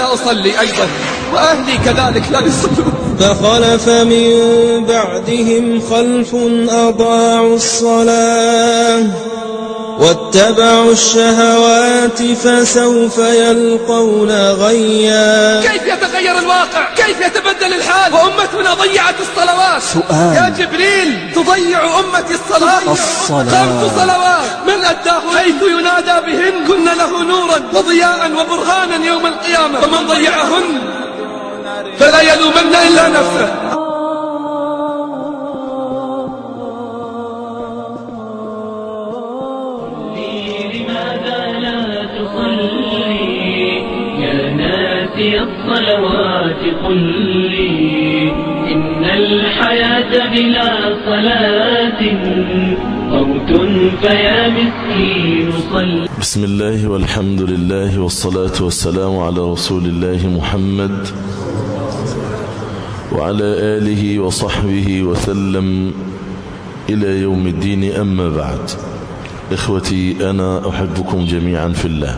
لا أصلي أيضا وأهلي كذلك لا يصلون فخلف من بعدهم خلف أضاعوا الصلاة واتبعوا الشهوات فسوف يلقون غيا كيف يتغير الواقع كيف يتبدل الحال وأمتنا ضيعت الصلوات سؤال يا جبريل تضيع أمتي الصلاة الصلاة. خمس صلوات من أداه حيث ينادى بهن كن له نورا وضياء وبرهانا يوم القيامة ومن ضيعهن فلا يلومن إلا نفسه لماذا لا تصلي يا ناسي الصلوات قل لي إن الحياة بلا صلاة موت فيا مسكين صل بسم الله والحمد لله والصلاة والسلام على رسول الله محمد وعلى آله وصحبه وسلم إلى يوم الدين أما بعد إخوتي أنا أحبكم جميعا في الله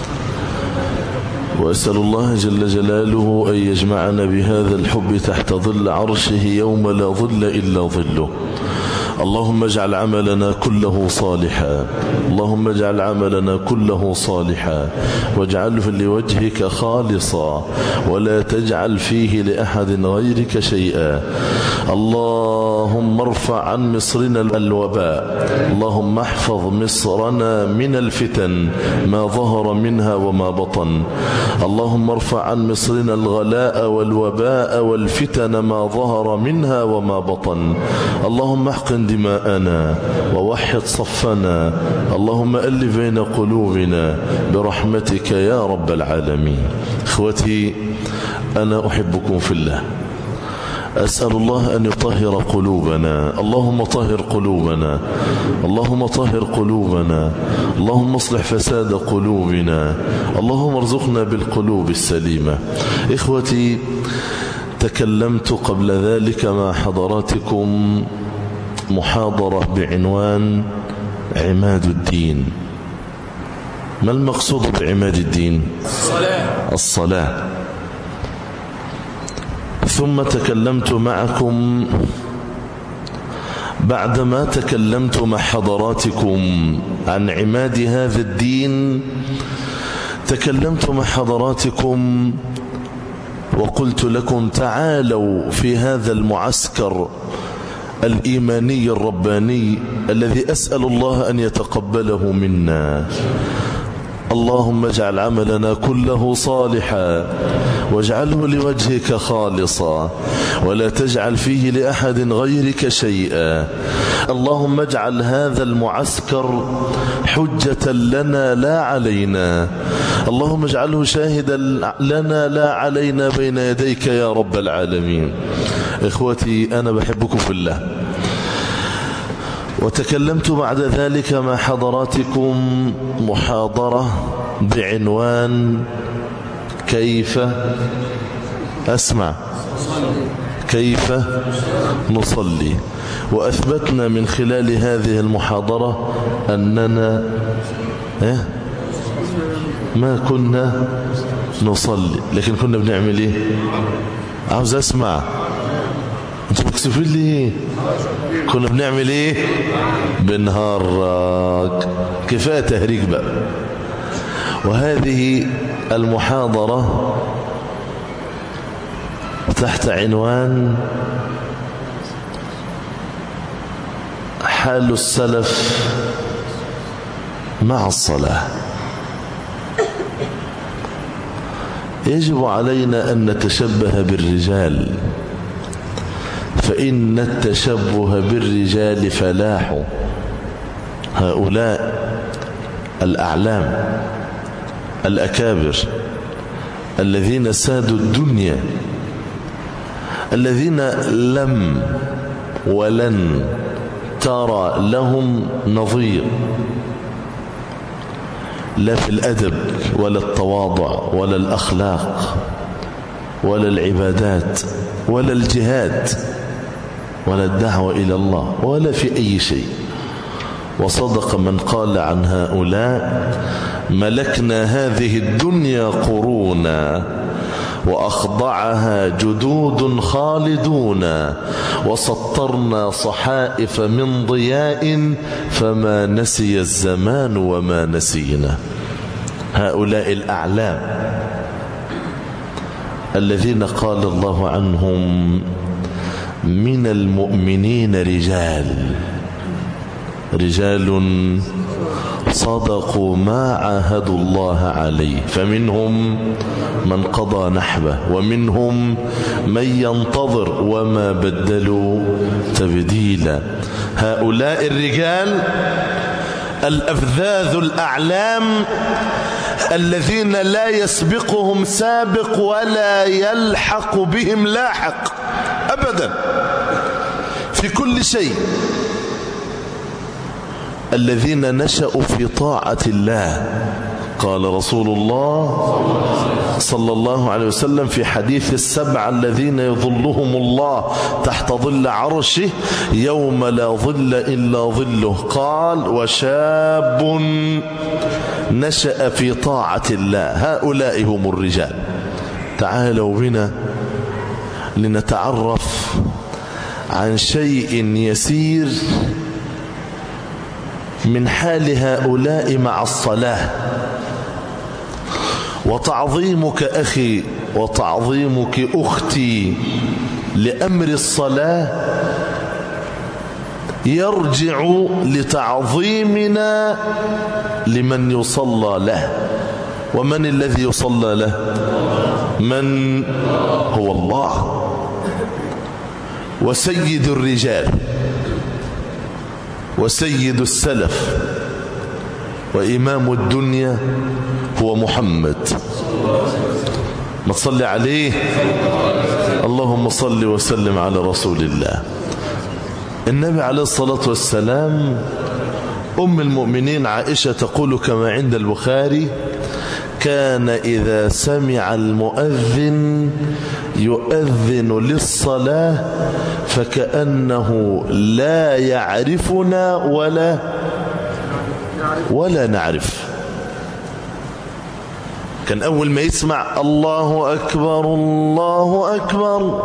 وأسأل الله جل جلاله أن يجمعنا بهذا الحب تحت ظل عرشه يوم لا ظل إلا ظله اللهم اجعل عملنا كله صالحا اللهم اجعل عملنا كله صالحا واجعله لوجهك خالصا ولا تجعل فيه لأحد غيرك شيئا اللهم ارفع عن مصرنا الوباء اللهم احفظ مصرنا من الفتن ما ظهر منها وما بطن اللهم ارفع عن مصرنا الغلاء والوباء والفتن ما ظهر منها وما بطن اللهم احقن دماءنا ووحد صفنا اللهم ألف بين قلوبنا برحمتك يا رب العالمين اخوتي أنا أحبكم في الله أسأل الله أن يطهر قلوبنا اللهم طهر قلوبنا اللهم طهر قلوبنا اللهم اصلح فساد قلوبنا اللهم ارزقنا بالقلوب السليمة إخوتي تكلمت قبل ذلك مع حضراتكم محاضرة بعنوان عماد الدين ما المقصود بعماد الدين الصلاة الصلاة ثم تكلمت معكم بعدما تكلمت مع حضراتكم عن عماد هذا الدين تكلمت مع حضراتكم وقلت لكم تعالوا في هذا المعسكر الإيماني الرباني الذي أسأل الله أن يتقبله منا اللهم اجعل عملنا كله صالحا واجعله لوجهك خالصا ولا تجعل فيه لأحد غيرك شيئا اللهم اجعل هذا المعسكر حجة لنا لا علينا اللهم اجعله شاهدا لنا لا علينا بين يديك يا رب العالمين إخوتي أنا بحبكم في الله وتكلمت بعد ذلك مع حضراتكم محاضرة بعنوان كيف أسمع كيف نصلي وأثبتنا من خلال هذه المحاضرة أننا إيه؟ ما كنا نصلي لكن كنا بنعمل ايه عاوز اسمع انتوا بتكسفين لي ايه كنا بنعمل ايه بنهار كفايه تهريج بقى وهذه المحاضره تحت عنوان حال السلف مع الصلاه يجب علينا أن نتشبه بالرجال فإن التشبه بالرجال فلاح هؤلاء الأعلام الأكابر الذين سادوا الدنيا الذين لم ولن ترى لهم نظير لا في الأدب ولا التواضع ولا الأخلاق ولا العبادات ولا الجهاد ولا الدعوة إلى الله ولا في أي شيء وصدق من قال عن هؤلاء ملكنا هذه الدنيا قرونا وأخضعها جدود خالدون وسطرنا صحائف من ضياء فما نسي الزمان وما نسينا هؤلاء الأعلام الذين قال الله عنهم من المؤمنين رجال رجال صدقوا ما عاهدوا الله عليه فمنهم من قضى نحبه ومنهم من ينتظر وما بدلوا تبديلا هؤلاء الرجال الأفذاذ الأعلام الذين لا يسبقهم سابق ولا يلحق بهم لاحق أبدا في كل شيء الذين نشأوا في طاعة الله قال رسول الله صلى الله عليه وسلم في حديث السبع الذين يظلهم الله تحت ظل عرشه يوم لا ظل إلا ظله قال وشاب نشأ في طاعة الله هؤلاء هم الرجال تعالوا بنا لنتعرف عن شيء يسير من حال هؤلاء مع الصلاة وتعظيمك أخي وتعظيمك أختي لأمر الصلاة يرجع لتعظيمنا لمن يصلى له ومن الذي يصلى له من هو الله وسيد الرجال وسيد السلف وإمام الدنيا هو محمد ما تصلي عليه اللهم صل وسلم على رسول الله النبي عليه الصلاة والسلام أم المؤمنين عائشة تقول كما عند البخاري كان إذا سمع المؤذن يؤذن للصلاة فكأنه لا يعرفنا ولا ولا نعرف كان أول ما يسمع الله أكبر الله أكبر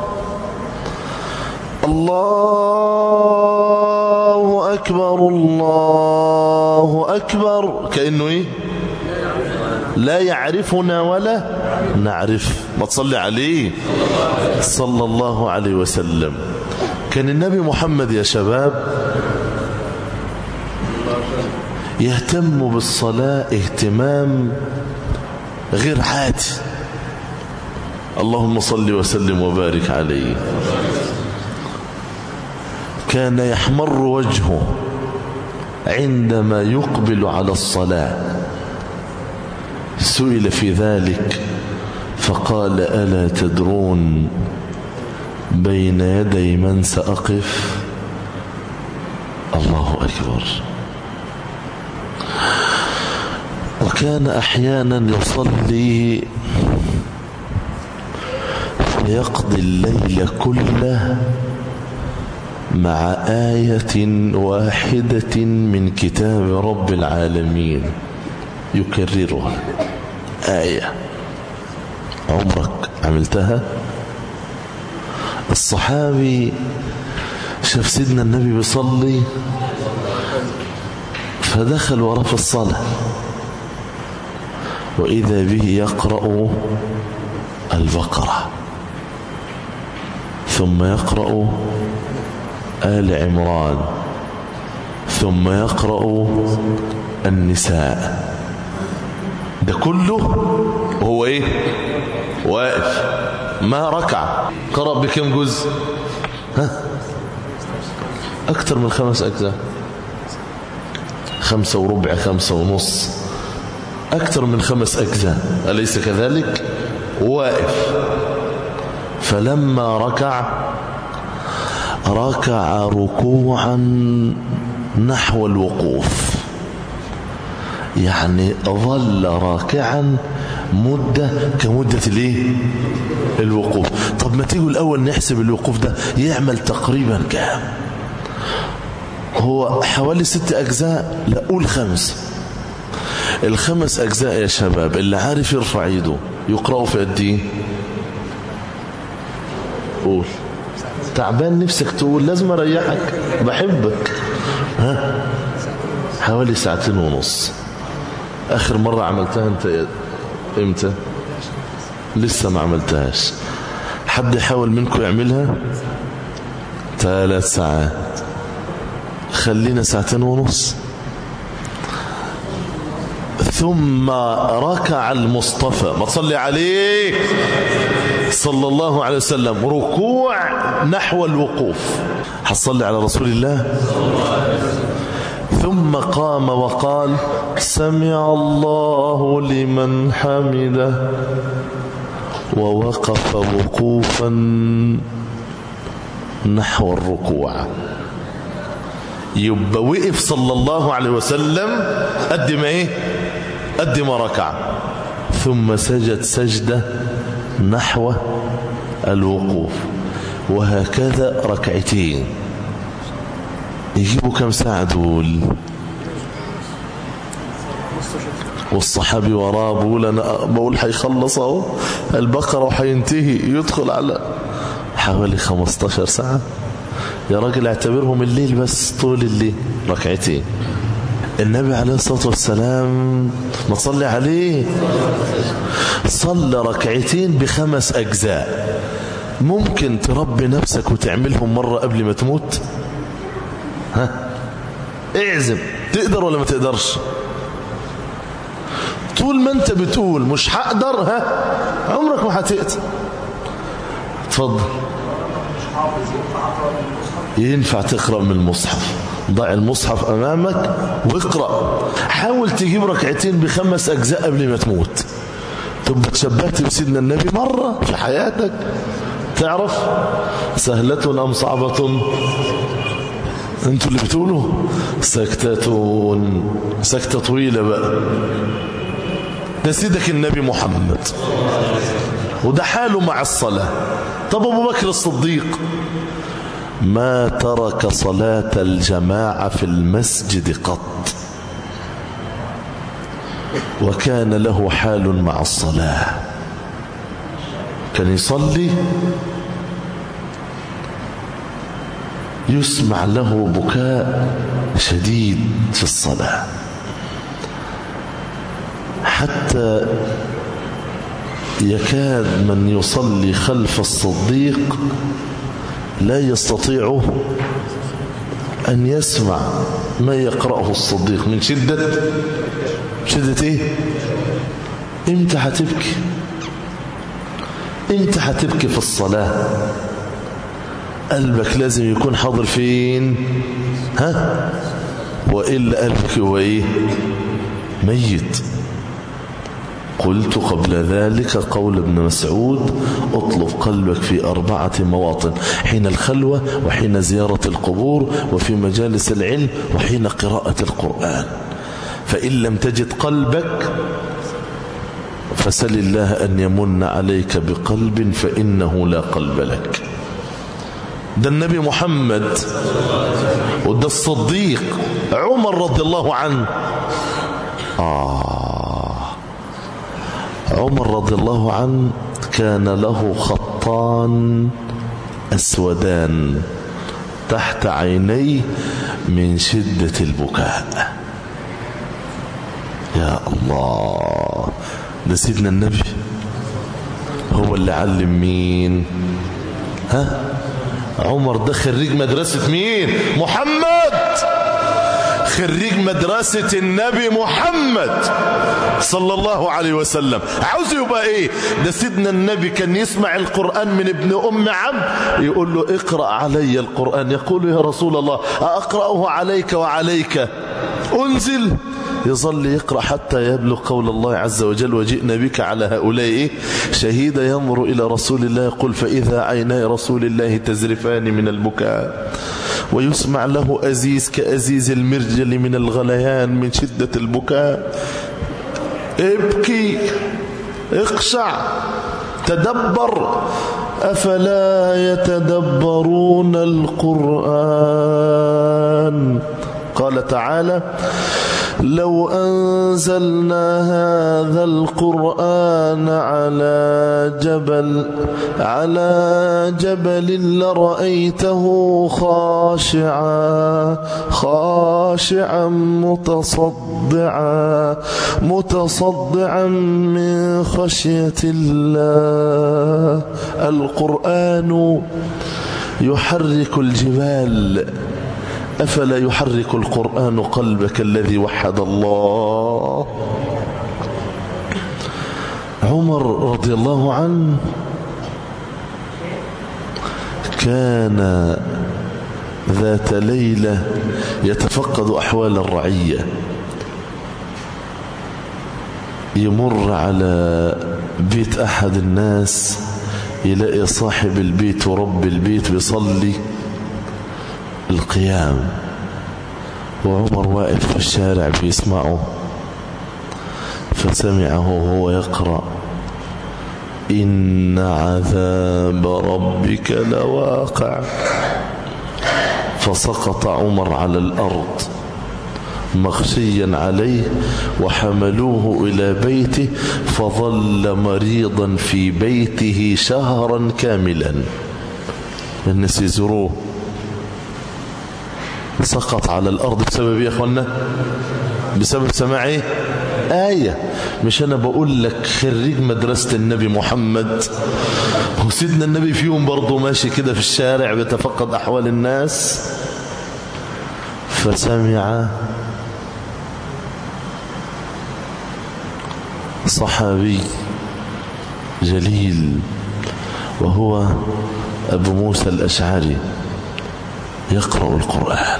الله أكبر الله أكبر كأنه إيه لا يعرفنا ولا نعرف ما تصلي عليه صلى الله عليه وسلم كان النبي محمد يا شباب يهتم بالصلاة اهتمام غير عادي اللهم صل وسلم وبارك عليه كان يحمر وجهه عندما يقبل على الصلاة سئل في ذلك فقال ألا تدرون بين يدي من سأقف الله أكبر وكان أحيانا يصلي فيقضي الليل كله مع آية واحدة من كتاب رب العالمين يكررها آية عمرك عملتها الصحابي شاف سيدنا النبي بيصلي فدخل وراه في الصلاة وإذا به يقرأ البقرة ثم يقرأ آل عمران ثم يقرأ النساء ده كله وهو ايه واقف ما ركع قرأ بكم جزء ها اكتر من خمس اجزاء خمسة وربع خمسة ونص اكتر من خمس اجزاء اليس كذلك واقف فلما ركع ركع ركوعا نحو الوقوف يعني ظل راكعا مدة كمدة الايه الوقوف طب ما تيجوا الأول نحسب الوقوف ده يعمل تقريبا كام هو حوالي ست أجزاء لا قول خمس الخمس أجزاء يا شباب اللي عارف يرفع ايده يقرأوا في قد ايه قول تعبان نفسك تقول لازم اريحك بحبك ها حوالي ساعتين ونص اخر مرة عملتها انت امتى لسه ما عملتهاش حد يحاول منكم يعملها ثلاث ساعات خلينا ساعتين ونص ثم ركع المصطفى ما تصلي عليه صلى الله عليه وسلم ركوع نحو الوقوف حصلي على رسول الله ثم قام وقال سمع الله لمن حمده ووقف وقوفا نحو الركوع يبقى وقف صلى الله عليه وسلم قد ما ايه قد ما ركع ثم سجد سجدة نحو الوقوف وهكذا ركعتين يجيبوا كم ساعة دول والصحابي وراه بقول انا بقول هيخلص اهو البقره وهينتهي يدخل على حوالي 15 ساعه يا راجل اعتبرهم الليل بس طول الليل ركعتين النبي عليه الصلاة والسلام ما صلي عليه صلى ركعتين بخمس أجزاء ممكن تربي نفسك وتعملهم مرة قبل ما تموت ها اعزم تقدر ولا ما تقدرش طول ما انت بتقول مش هقدر ها عمرك ما هتقدر اتفضل ينفع تقرأ من المصحف ضع المصحف أمامك واقرأ حاول تجيب ركعتين بخمس أجزاء قبل ما تموت تبقى تشبهت بسيدنا النبي مرة في حياتك تعرف سهلة أم صعبة انتوا اللي بتقولوا سكتة سكتة طويلة بقى ده سيدك النبي محمد وده حاله مع الصلاة طب أبو بكر الصديق ما ترك صلاة الجماعة في المسجد قط وكان له حال مع الصلاة كان يصلي يسمع له بكاء شديد في الصلاة حتى يكاد من يصلي خلف الصديق لا يستطيع أن يسمع ما يقرأه الصديق من شدة شدة إيه إمتى هتبكي إمتى هتبكي في الصلاة قلبك لازم يكون حاضر فين ها وإلا قلبك هو إيه ميت قلت قبل ذلك قول ابن مسعود اطلب قلبك في أربعة مواطن حين الخلوة وحين زيارة القبور وفي مجالس العلم وحين قراءة القرآن فإن لم تجد قلبك فسل الله أن يمن عليك بقلب فإنه لا قلب لك ده النبي محمد وده الصديق عمر رضي الله عنه آه عمر رضي الله عنه كان له خطان أسودان تحت عينيه من شدة البكاء يا الله ده سيدنا النبي هو اللي علم مين ها عمر ده خريج مدرسة مين محمد خريج مدرسة النبي محمد صلى الله عليه وسلم عاوز يبقى ايه ده سيدنا النبي كان يسمع القرآن من ابن ام عبد يقول له اقرأ علي القرآن يقول يا رسول الله أقرأه عليك وعليك انزل يظل يقرأ حتى يبلغ قول الله عز وجل وجئنا بك على هؤلاء إيه؟ شهيد ينظر إلى رسول الله يقول فإذا عيناي رسول الله تزرفان من البكاء ويسمع له أزيز كأزيز المرجل من الغليان من شدة البكاء ابكي اقشع تدبر أفلا يتدبرون القرآن قال تعالى لو أنزلنا هذا القرآن على جبل على جبل لرأيته خاشعا خاشعا متصدعا متصدعا من خشية الله القرآن يحرك الجبال أفلا يحرك القرآن قلبك الذي وحد الله عمر رضي الله عنه كان ذات ليلة يتفقد أحوال الرعية يمر على بيت أحد الناس يلاقي صاحب البيت ورب البيت بيصلي القيام وعمر واقف في الشارع بيسمعه فسمعه وهو يقرأ إن عذاب ربك لواقع فسقط عمر على الأرض مغشيا عليه وحملوه إلى بيته فظل مريضا في بيته شهرا كاملا الناس يزوروه سقط على الأرض بسبب يا أخوانا بسبب سماع ايه آية مش أنا بقول لك خريج مدرسة النبي محمد وسيدنا النبي فيهم برضه ماشي كده في الشارع بيتفقد أحوال الناس فسمع صحابي جليل وهو أبو موسى الأشعري يقرأ القرآن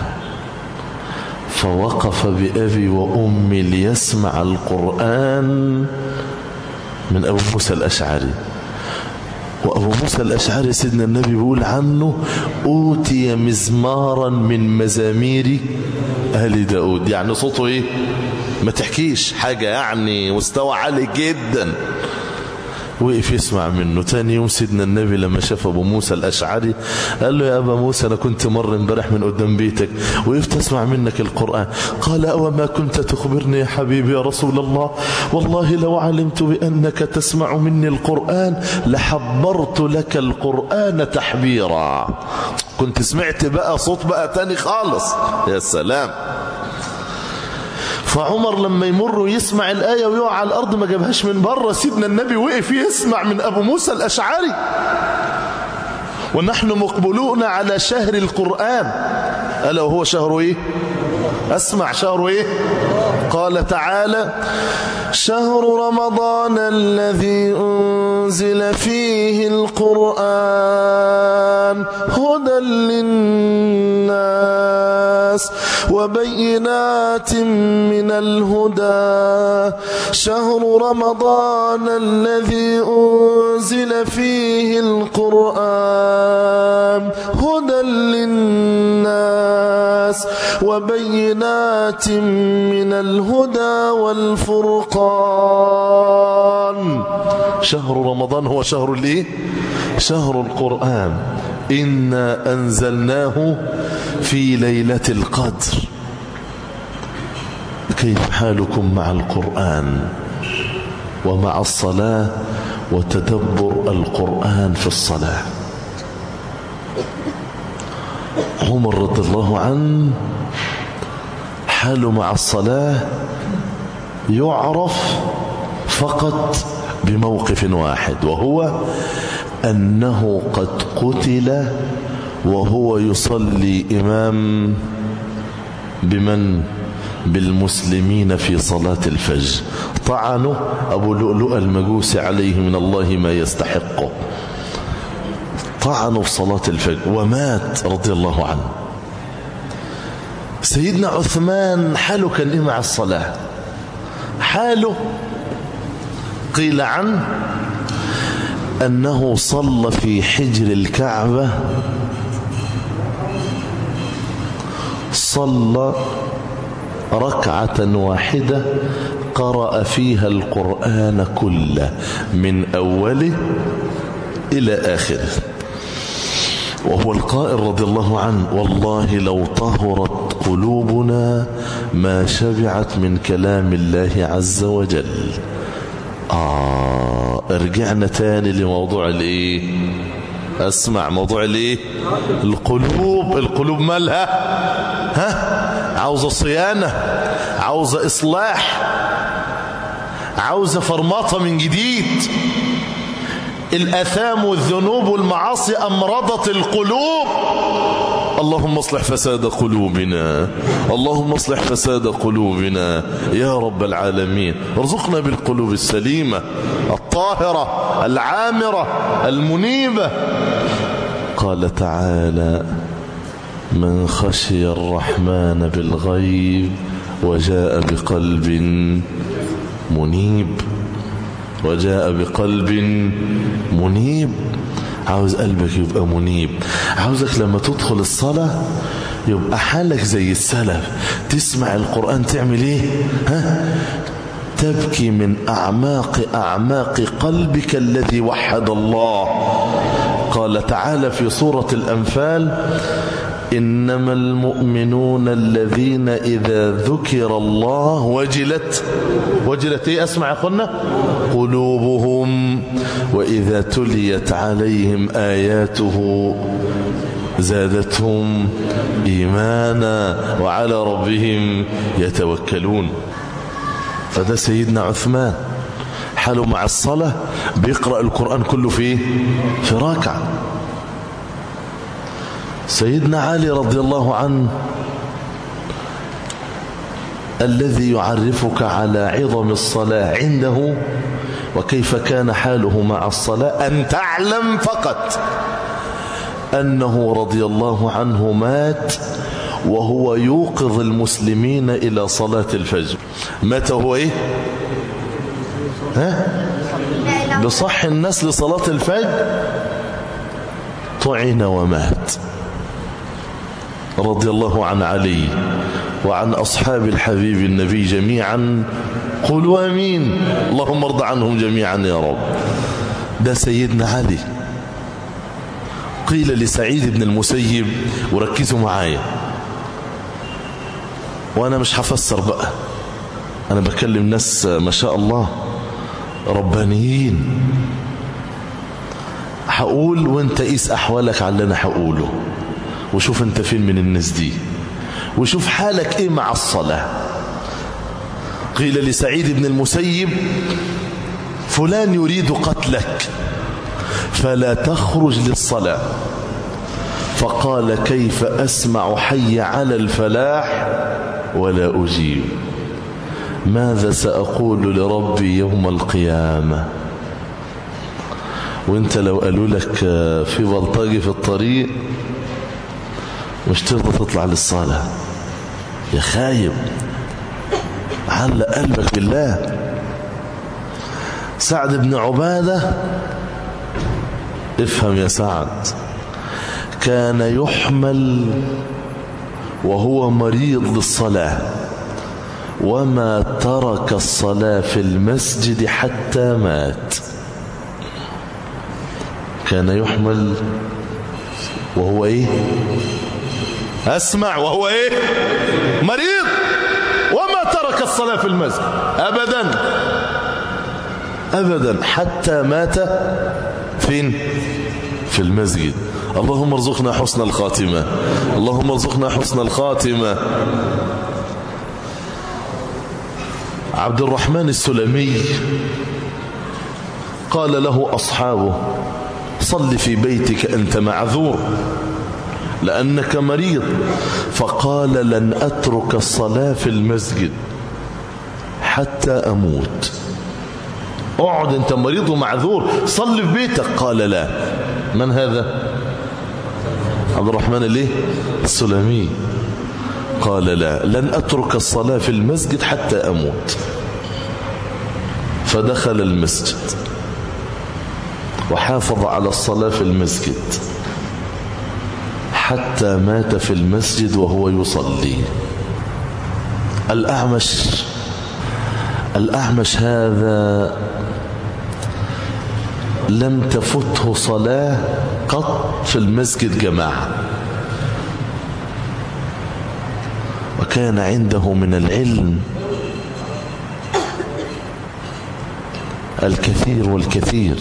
فوقف بأبي وأمي ليسمع القرآن من أبو موسى الأشعري وأبو موسى الأشعري سيدنا النبي بيقول عنه أوتي مزمارا من مزامير أهل داود يعني صوته إيه ما تحكيش حاجة يعني مستوى عالي جدا وقف يسمع منه تاني يوم سيدنا النبي لما شاف ابو موسى الاشعري قال له يا ابا موسى انا كنت مر امبارح من قدام بيتك وقفت اسمع منك القران قال او ما كنت تخبرني يا حبيبي يا رسول الله والله لو علمت بانك تسمع مني القران لحبرت لك القران تحبيرا كنت سمعت بقى صوت بقى تاني خالص يا سلام فعمر لما يمر ويسمع الآية ويقع على الأرض ما جابهاش من بره سيدنا النبي وقف يسمع من أبو موسى الأشعري ونحن مقبلون على شهر القرآن ألا وهو شهر إيه أسمع شهر إيه قال تعالى شهر رمضان الذي أنزل فيه القرآن هدى للناس وبينات من الهدى شهر رمضان الذي أنزل فيه القرآن هدى للناس وبينات من الهدى والفرقان شهر رمضان هو شهر الايه شهر القرآن إنا أنزلناه في ليلة القدر كيف حالكم مع القرآن ومع الصلاة وتدبر القرآن في الصلاة عمر رضي الله عنه حاله مع الصلاة يعرف فقط بموقف واحد وهو أنه قد قتل وهو يصلي إمام بمن بالمسلمين في صلاة الفجر طعنه أبو لؤلؤ المجوس عليه من الله ما يستحقه طعنه في صلاة الفجر ومات رضي الله عنه سيدنا عثمان حاله كان إيه مع الصلاة حاله قيل عنه أنه صلى في حجر الكعبة صلى ركعة واحدة قرأ فيها القرآن كله من أوله إلى آخره وهو القائل رضي الله عنه والله لو طهرت قلوبنا ما شبعت من كلام الله عز وجل آه رجعنا تاني لموضوع الايه اسمع موضوع الايه القلوب القلوب مالها ها عاوزة صيانة عاوزة اصلاح عاوزة فرماطة من جديد الأثام والذنوب والمعاصي أمرضت القلوب اللهم اصلح فساد قلوبنا اللهم اصلح فساد قلوبنا يا رب العالمين ارزقنا بالقلوب السليمة الطاهرة العامرة المنيبة قال تعالى من خشي الرحمن بالغيب وجاء بقلب منيب وجاء بقلب منيب عاوز قلبك يبقى منيب عاوزك لما تدخل الصلاة يبقى حالك زي السلف تسمع القرآن تعمل ايه ها تبكي من أعماق أعماق قلبك الذي وحد الله قال تعالى في سورة الأنفال إنما المؤمنون الذين إذا ذكر الله وجلت وجلت إيه أسمع أخونا قلوبهم وإذا تليت عليهم آياته زادتهم إيمانا وعلى ربهم يتوكلون فده سيدنا عثمان حاله مع الصلاة بيقرأ القرآن كله في في راكعة سيدنا علي رضي الله عنه الذي يعرفك على عظم الصلاة عنده وكيف كان حاله مع الصلاة أن تعلم فقط أنه رضي الله عنه مات وهو يوقظ المسلمين إلى صلاة الفجر مات هو إيه ها بصح الناس لصلاة الفجر طعن ومات رضي الله عن علي وعن أصحاب الحبيب النبي جميعا قولوا أمين اللهم ارضى عنهم جميعا يا رب ده سيدنا علي قيل لسعيد بن المسيب وركزوا معايا وأنا مش هفسر بقى أنا بكلم ناس ما شاء الله ربانيين هقول وانت قيس أحوالك على اللي أنا هقوله وشوف انت فين من الناس دي وشوف حالك ايه مع الصلاة قيل لسعيد بن المسيب فلان يريد قتلك فلا تخرج للصلاة فقال كيف أسمع حي على الفلاح ولا أجيب ماذا سأقول لربي يوم القيامة وانت لو قالوا لك في بلطجي في الطريق مش ترضى تطلع للصلاة يا خايب علق قلبك بالله سعد بن عبادة افهم يا سعد كان يحمل وهو مريض للصلاة وما ترك الصلاة في المسجد حتى مات كان يحمل وهو ايه اسمع وهو ايه مريض وما ترك الصلاة في المسجد ابدا ابدا حتى مات فين في المسجد اللهم ارزقنا حسن الخاتمة اللهم ارزقنا حسن الخاتمة عبد الرحمن السلمي قال له أصحابه صل في بيتك أنت معذور لأنك مريض فقال لن أترك الصلاة في المسجد حتى أموت اقعد انت مريض ومعذور صل في بيتك قال لا من هذا عبد الرحمن الايه السلمي قال لا لن أترك الصلاة في المسجد حتى أموت فدخل المسجد وحافظ على الصلاة في المسجد حتى مات في المسجد وهو يصلي الأعمش الأعمش هذا لم تفته صلاة قط في المسجد جماعة وكان عنده من العلم الكثير والكثير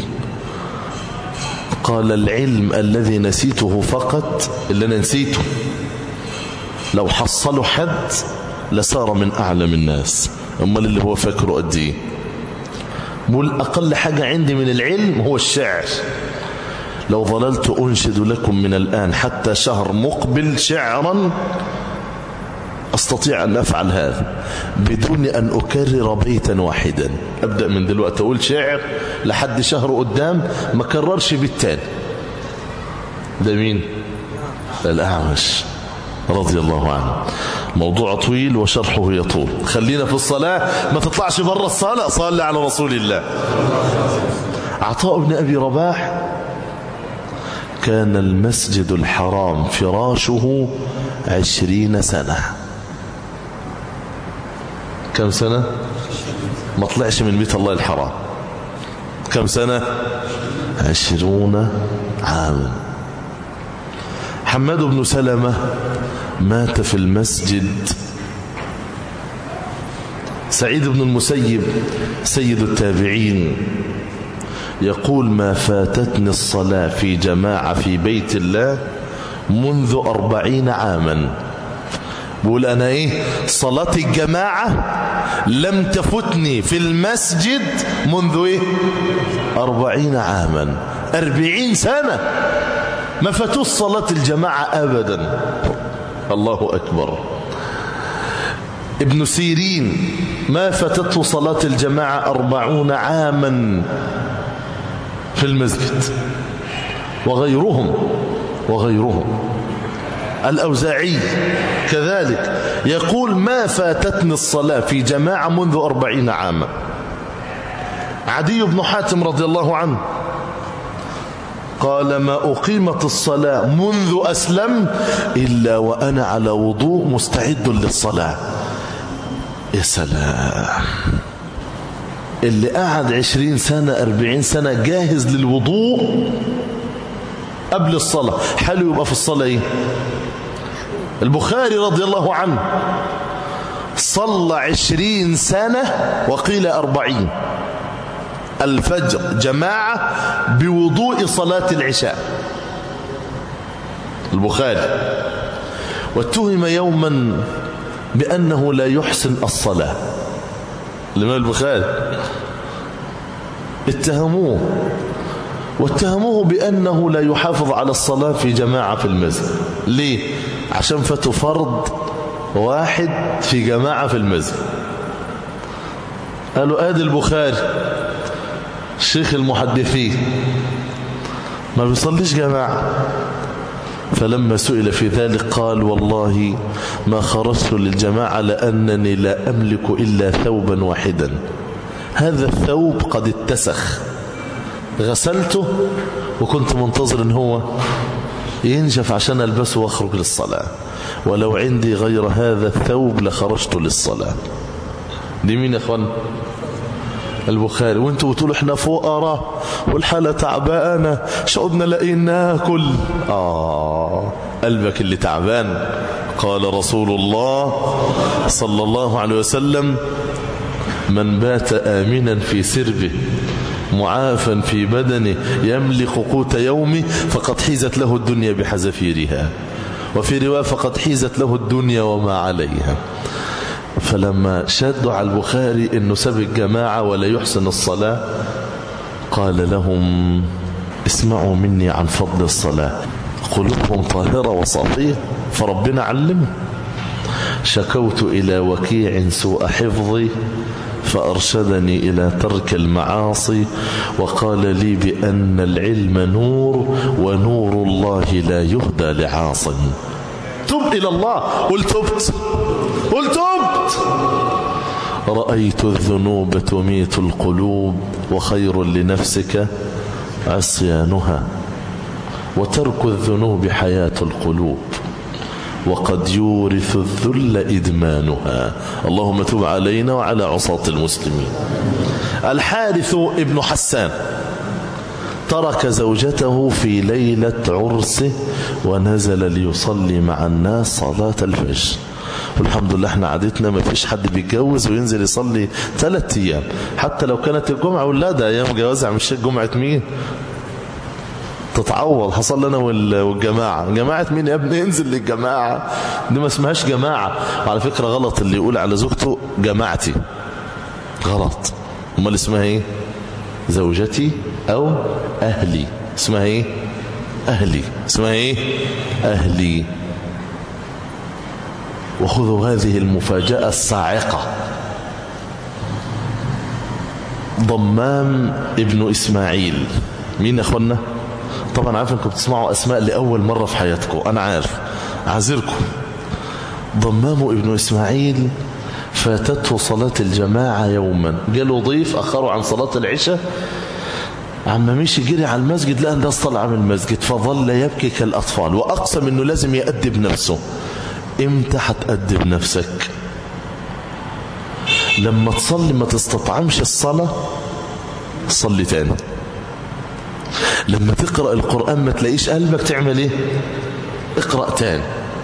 قال العلم الذي نسيته فقط اللي أنا نسيته لو حصلوا حد لصار من أعلم الناس أمال اللي هو فاكره قد إيه بقول أقل حاجة عندي من العلم هو الشعر لو ظللت أنشد لكم من الآن حتى شهر مقبل شعرا أستطيع أن أفعل هذا بدون أن أكرر بيتا واحدا أبدأ من دلوقتي أقول شعر لحد شهر قدام ما كررش بالتالي ده مين الأعمش رضي الله عنه موضوع طويل وشرحه يطول خلينا في الصلاة ما تطلعش برا الصلاة صلي على رسول الله عطاء بن أبي رباح كان المسجد الحرام فراشه عشرين سنة كم سنة ما طلعش من بيت الله الحرام كم سنة عشرون عاما حماد بن سلمة مات في المسجد سعيد بن المسيب سيد التابعين يقول ما فاتتني الصلاة في جماعة في بيت الله منذ أربعين عاما بقول أنا إيه صلاة الجماعة لم تفتني في المسجد منذ إيه أربعين عاما أربعين سنة ما فاتوش صلاة الجماعة أبدا الله أكبر ابن سيرين ما فاتته صلاة الجماعة أربعون عاما في المسجد وغيرهم وغيرهم الأوزاعي كذلك يقول ما فاتتني الصلاة في جماعة منذ أربعين عاما عدي بن حاتم رضي الله عنه قال ما أقيمت الصلاة منذ أسلم إلا وأنا على وضوء مستعد للصلاة يا سلام اللي قعد عشرين سنة أربعين سنة جاهز للوضوء قبل الصلاة حاله يبقى في الصلاة ايه البخاري رضي الله عنه صلى عشرين سنة وقيل أربعين الفجر جماعة بوضوء صلاة العشاء البخاري واتهم يوما بأنه لا يحسن الصلاة الإمام البخاري اتهموه واتهموه بأنه لا يحافظ على الصلاة في جماعة في المسجد ليه؟ عشان فاتوا فرض واحد في جماعة في المسجد قالوا آدي البخاري شيخ المحدثين ما بيصليش جماعة فلما سئل في ذلك قال والله ما خرجت للجماعة لأنني لا أملك إلا ثوبا واحدا هذا الثوب قد اتسخ غسلته وكنت منتظر ان هو ينشف عشان ألبسه واخرج للصلاة ولو عندي غير هذا الثوب لخرجت للصلاة دي مين يا اخوان البخاري وانتوا بتقولوا احنا فقراء والحالة تعبانة شعودنا لاقيين ناكل اه قلبك اللي تعبان قال رسول الله صلى الله عليه وسلم من بات آمنا في سربه معافا في بدنه يملك قوت يومه فقد حيزت له الدنيا بحذافيرها وفي رواية فقد حيزت له الدنيا وما عليها فلما شدوا على البخاري انه ساب الجماعة ولا يحسن الصلاة قال لهم اسمعوا مني عن فضل الصلاة قلوبهم طاهرة وصافية فربنا علمه شكوت إلى وكيع سوء حفظي فأرشدني إلى ترك المعاصي وقال لي بأن العلم نور ونور الله لا يهدى لعاص تب إلى الله قل تبت قل تبت رأيت الذنوب تميت القلوب وخير لنفسك عصيانها وترك الذنوب حياة القلوب وقد يورث الذل إدمانها اللهم تب علينا وعلى عصاة المسلمين الحارث ابن حسان ترك زوجته في ليلة عرسه ونزل ليصلي مع الناس صلاة الفجر والحمد لله احنا عادتنا ما فيش حد بيتجوز وينزل يصلي ثلاث ايام حتى لو كانت الجمعة ولادة ايام جوازها مش جمعة مين تتعوض حصل لنا والجماعة جماعة مين يا ابني انزل للجماعة دي ما اسمهاش جماعة وعلى فكرة غلط اللي يقول على زوجته جماعتي غلط امال اسمها ايه زوجتي او اهلي اسمها ايه اهلي اسمها ايه اهلي وخذوا هذه المفاجأة الصاعقة ضمام ابن إسماعيل مين أخوانا طبعا عارف انكم بتسمعوا أسماء لأول مرة في حياتكم أنا عارف أعذركم ضمام ابن إسماعيل فاتته صلاة الجماعة يوما جاله ضيف أخروا عن صلاة العشاء عما مشي جري على المسجد لقى الناس طلع من المسجد فظل يبكي كالأطفال وأقسم أنه لازم يأدب نفسه امتى هتأدب نفسك لما تصلي ما تستطعمش الصلاة صلي تاني لما تقرأ القرآن ما تلاقيش قلبك تعمل ايه اقرأ تاني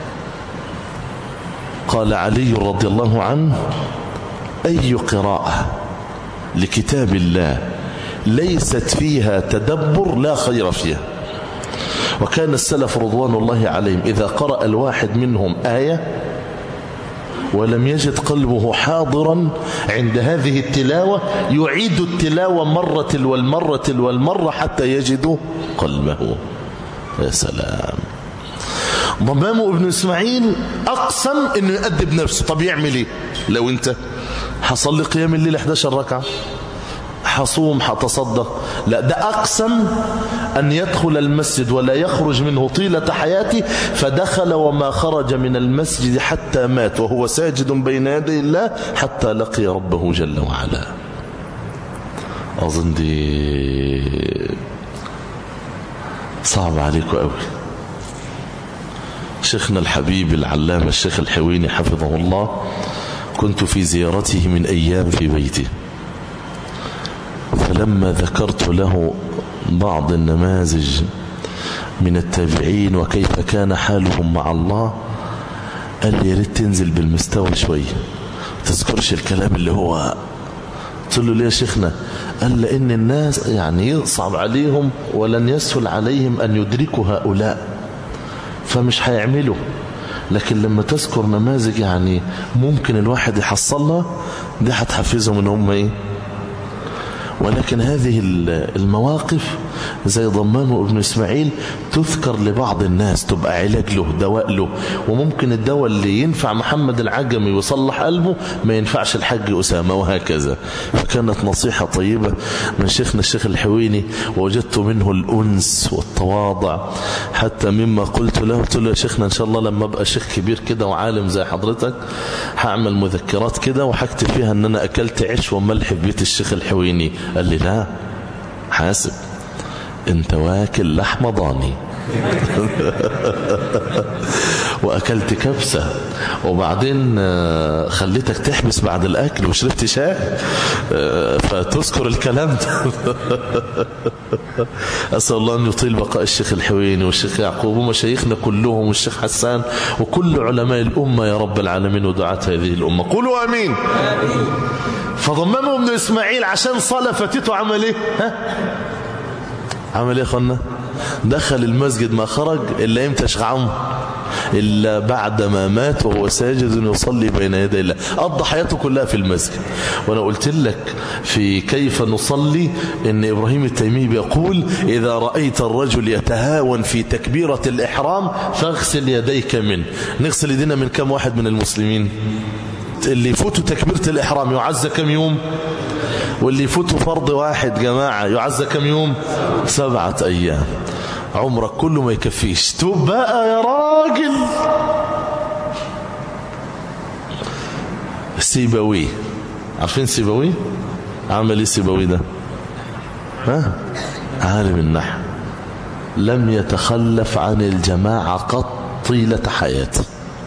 قال علي رضي الله عنه أي قراءة لكتاب الله ليست فيها تدبر لا خير فيها وكان السلف رضوان الله عليهم إذا قرأ الواحد منهم آية ولم يجد قلبه حاضرا عند هذه التلاوة يعيد التلاوة مرة والمرة والمرة حتى يجد قلبه يا سلام ضمام ابن إسماعيل أقسم أنه يؤدب نفسه طب يعمل إيه لو أنت حصل لي قيام الليل 11 ركعة حصوم حتصدق لا ده أقسم أن يدخل المسجد ولا يخرج منه طيلة حياته فدخل وما خرج من المسجد حتى مات وهو ساجد بين يدي الله حتى لقي ربه جل وعلا أظن دي صعب عليكم قوي شيخنا الحبيب العلامة الشيخ الحويني حفظه الله كنت في زيارته من أيام في بيته فلما ذكرت له بعض النماذج من التابعين وكيف كان حالهم مع الله قال لي يا ريت تنزل بالمستوى شوية تذكرش الكلام اللي هو قلت له ليه يا شيخنا قال لأن الناس يعني يصعب عليهم ولن يسهل عليهم أن يدركوا هؤلاء فمش هيعملوا لكن لما تذكر نماذج يعني ممكن الواحد يحصلها دي هتحفزهم ان هم ايه ولكن هذه المواقف زي ضمام ابن إسماعيل تذكر لبعض الناس تبقى علاج له دواء له وممكن الدواء اللي ينفع محمد العجمي ويصلح قلبه ما ينفعش الحاج أسامة وهكذا فكانت نصيحة طيبة من شيخنا الشيخ الحويني ووجدت منه الأنس والتواضع حتى مما قلت له قلت له يا شيخنا إن شاء الله لما أبقى شيخ كبير كده وعالم زي حضرتك هعمل مذكرات كده وحكت فيها أن أنا أكلت عيش وملح في بيت الشيخ الحويني قال لي لا حاسب انت واكل لحمة ضاني واكلت كبسة وبعدين آه، خليتك تحبس بعد الاكل وشربت شاي آه، فتذكر الكلام ده اسال الله ان يطيل بقاء الشيخ الحويني والشيخ يعقوب ومشايخنا كلهم والشيخ حسان وكل علماء الامه يا رب العالمين ودعاة هذه الامه قولوا امين فضممه ابن اسماعيل عشان صلى فاتته عمل ايه ها عمل ايه اخوانا دخل المسجد ما خرج الا امتى شغعم إلا بعد ما مات وهو ساجد يصلي بين يدي الله قضى حياته كلها في المسجد وأنا قلت لك في كيف نصلي إن إبراهيم التيمي بيقول إذا رأيت الرجل يتهاون في تكبيرة الإحرام فاغسل يديك منه نغسل يدينا من كم واحد من المسلمين اللي يفوتوا تكبيرة الإحرام يعز كم يوم واللي يفوتوا فرض واحد جماعة يعز كم يوم سبعة أيام عمرك كله ما يكفيش توب بقى يا راجل سيبوي عارفين سيبوي عمل ايه سيبوي ده ها عالم النحو لم يتخلف عن الجماعة قط طيلة حياته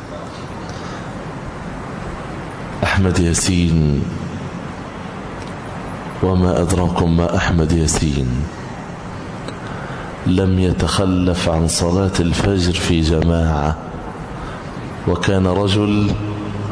أحمد ياسين وما أدراكم ما أحمد ياسين لم يتخلف عن صلاة الفجر في جماعة وكان رجل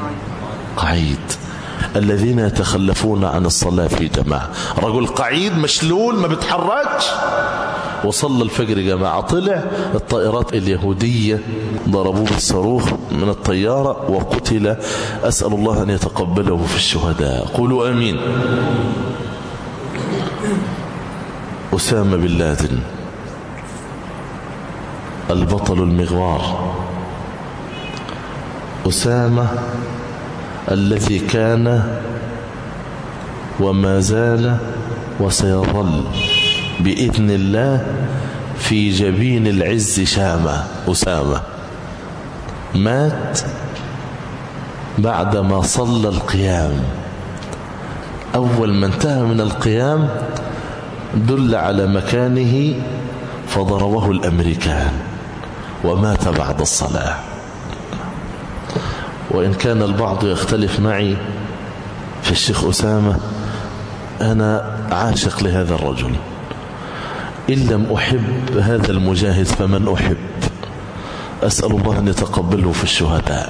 قعيد الذين يتخلفون عن الصلاة في جماعة رجل قعيد مشلول ما بتحركش وصلى الفجر جماعة طلع الطائرات اليهودية ضربوه بالصاروخ من الطيارة وقتل أسأل الله أن يتقبله في الشهداء قولوا آمين أسامة بن لادن البطل المغوار أسامة الذي كان وما زال وسيظل بإذن الله في جبين العز شامة أسامة مات بعدما صلى القيام أول ما انتهى من القيام دل على مكانه فضربه الأمريكان ومات بعد الصلاة وإن كان البعض يختلف معي في الشيخ أسامة أنا عاشق لهذا الرجل إن لم أحب هذا المجاهد فمن أحب أسأل الله أن يتقبله في الشهداء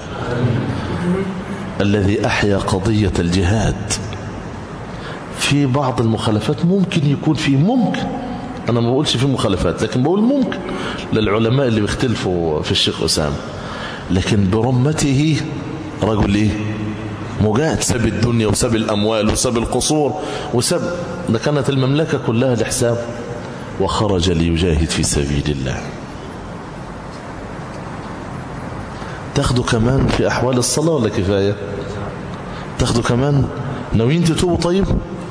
الذي أحيا قضية الجهاد في بعض المخالفات ممكن يكون في ممكن أنا ما بقولش في مخالفات لكن بقول ممكن للعلماء اللي بيختلفوا في الشيخ أسامة لكن برمته رجل إيه مجاهد ساب الدنيا وساب الأموال وساب القصور وساب ده كانت المملكة كلها لحساب وخرج ليجاهد في سبيل الله تاخدوا كمان في أحوال الصلاة ولا كفاية تاخدوا كمان ناويين تتوبوا طيب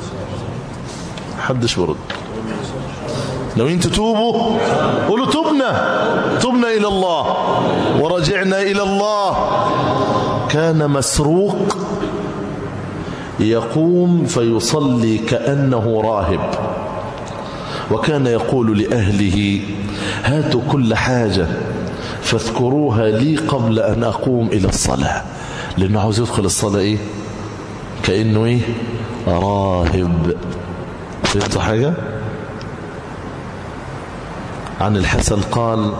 حدش برد ناويين تتوبوا قولوا تبنا تبنا إلى الله ورجعنا إلى الله كان مسروق يقوم فيصلي كأنه راهب وكان يقول لأهله هاتوا كل حاجة فاذكروها لي قبل أن أقوم إلى الصلاة لأنه عاوز يدخل الصلاة إيه كأنه إيه راهب فهمتوا حاجة عن الحسن قال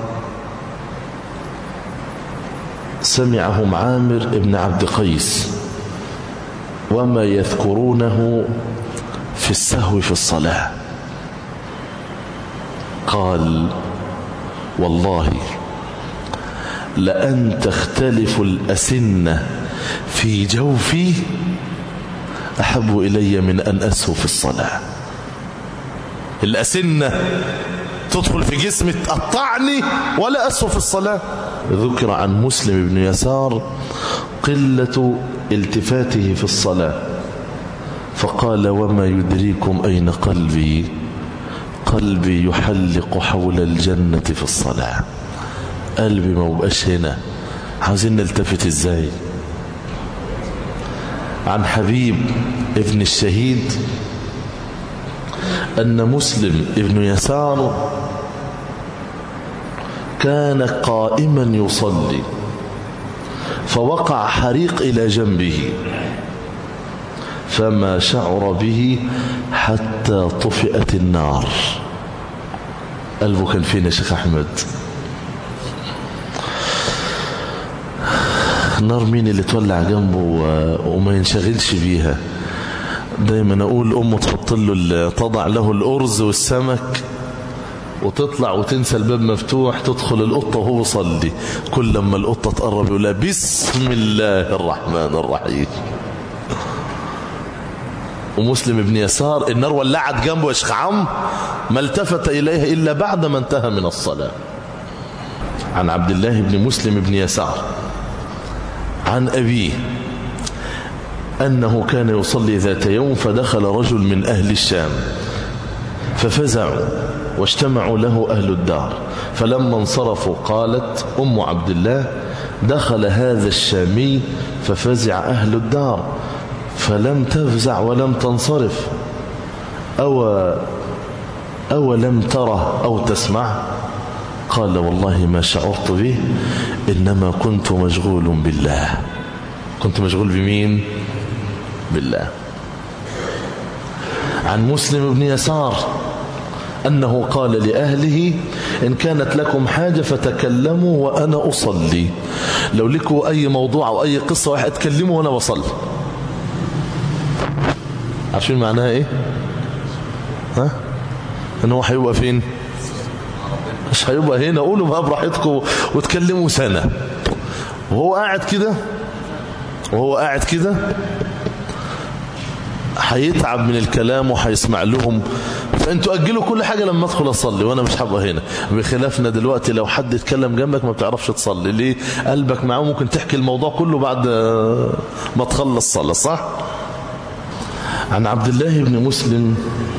سمعهم عامر ابن عبد قيس وما يذكرونه في السهو في الصلاة قال والله لأن تختلف الأسنة في جوفي أحب إلي من أن أسهو في الصلاة الأسنة تدخل في جسمي تقطعني ولا أسهو في الصلاة ذكر عن مسلم بن يسار قلة التفاته في الصلاة فقال وما يدريكم أين قلبي قلبي يحلق حول الجنة في الصلاة قلبي ما بقاش هنا عاوزين نلتفت ازاي عن حبيب ابن الشهيد أن مسلم ابن يسار كان قائما يصلي فوقع حريق إلى جنبه فما شعر به حتى طفئت النار قلبه كان فين يا شيخ أحمد النار مين اللي تولع جنبه وما ينشغلش بيها دايما اقول امه تحط له تضع له الارز والسمك وتطلع وتنسى الباب مفتوح تدخل القطه وهو يصلي كل لما القطه تقرب يقول لها بسم الله الرحمن الرحيم ومسلم ابن يسار النار ولعت جنبه يا شيخ عم ما التفت اليها الا بعد ما انتهى من الصلاه عن عبد الله بن مسلم بن يسار عن أبيه أنه كان يصلي ذات يوم فدخل رجل من أهل الشام ففزعوا واجتمعوا له أهل الدار فلما انصرفوا قالت أم عبد الله دخل هذا الشامي ففزع أهل الدار فلم تفزع ولم تنصرف أو, أو لم تره أو تسمع قال والله ما شعرت به إنما كنت مشغول بالله كنت مشغول بمين بالله عن مسلم بن يسار أنه قال لأهله إن كانت لكم حاجة فتكلموا وأنا أصلي لو لكم أي موضوع أو أي قصة واحد تكلموا وأنا بصلي عارفين معناها ايه ها ان هو هيبقى فين مش هيبقى هنا قولوا بقى براحتكم وتكلموا سنة وهو قاعد كده وهو قاعد كده هيتعب من الكلام وهيسمع لهم فانتوا اجلوا كل حاجة لما ادخل اصلي وانا مش هبقى هنا بخلافنا دلوقتي لو حد اتكلم جنبك ما بتعرفش تصلي ليه قلبك معاه ممكن تحكي الموضوع كله بعد ما تخلص صلاة صح عن عبد الله بن مسلم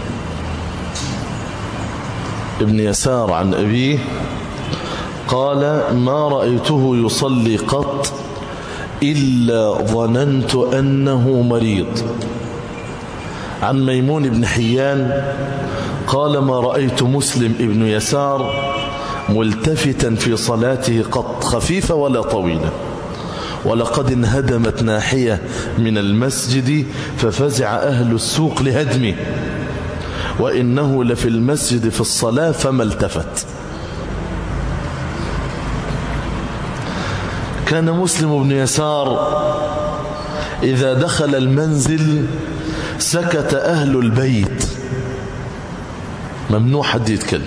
ابن يسار عن أبيه قال ما رأيته يصلي قط إلا ظننت أنه مريض عن ميمون بن حيان قال ما رأيت مسلم ابن يسار ملتفتا في صلاته قط خفيفة ولا طويلة ولقد انهدمت ناحية من المسجد ففزع أهل السوق لهدمه وإنه لفي المسجد في الصلاة فما التفت كان مسلم بن يسار إذا دخل المنزل سكت أهل البيت ممنوع حد يتكلم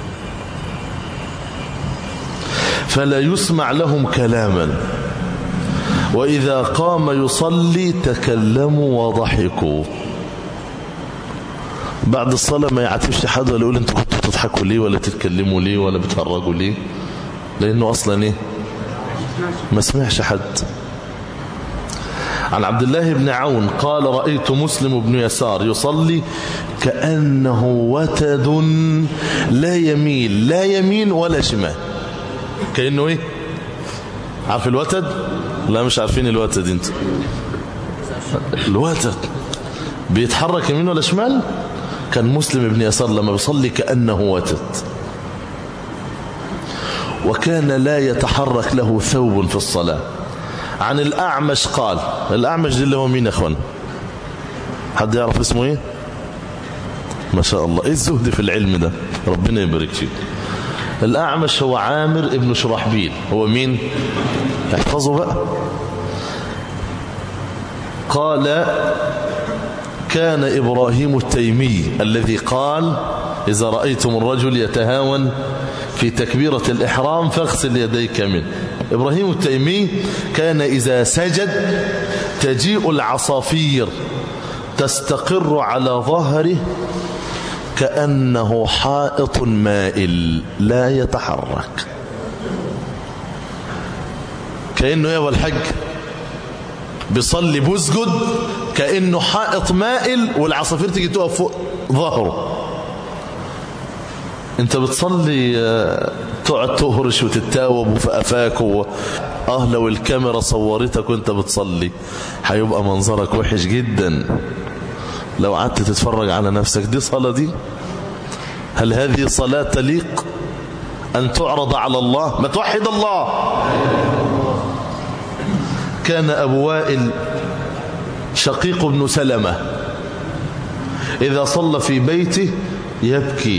فلا يسمع لهم كلاما وإذا قام يصلي تكلموا وضحكوا بعد الصلاة ما يعتبش حد ولا يقول انتوا كنتوا بتضحكوا ليه ولا تتكلموا ليه ولا بتهرجوا ليه لأنه أصلا ايه ما سمعش حد عن عبد الله بن عون قال رأيت مسلم بن يسار يصلي كأنه وتد لا يميل لا يمين ولا شمال كأنه ايه عارف الوتد لا مش عارفين الوتد انت الوتد بيتحرك يمين ولا شمال كان مسلم بن يسار لما بيصلي كأنه وتد وكان لا يتحرك له ثوب في الصلاة عن الأعمش قال الأعمش دي اللي هو مين يا أخوان حد يعرف اسمه ايه ما شاء الله ايه الزهد في العلم ده ربنا يبارك فيك الأعمش هو عامر ابن شرحبيل هو مين احفظوا بقى قال كان إبراهيم التيمي الذي قال إذا رأيتم الرجل يتهاون في تكبيرة الإحرام فاغسل يديك منه إبراهيم التيمي كان إذا سجد تجيء العصافير تستقر على ظهره كأنه حائط مائل لا يتحرك كأنه يا الحج بيصلي بسجد كأنه حائط مائل والعصافير تيجي تقف فوق ظهره انت بتصلي تقعد تهرش وتتاوب في قفاك و... اه لو الكاميرا صورتك وانت بتصلي هيبقى منظرك وحش جدا لو قعدت تتفرج على نفسك دي صلاة دي هل هذه صلاة تليق أن تعرض على الله ما توحد الله كان أبو وائل شقيق بن سلمة إذا صلى في بيته يبكي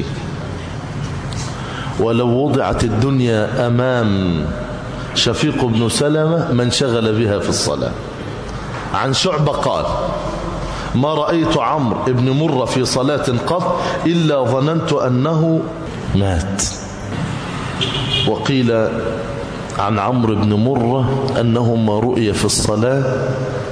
ولو وضعت الدنيا أمام شفيق بن سلمة من شغل بها في الصلاة عن شعبة قال ما رأيت عمرو بن مرة في صلاة قط إلا ظننت أنه مات وقيل عن عمرو بن مرة أنه ما رؤي في الصلاة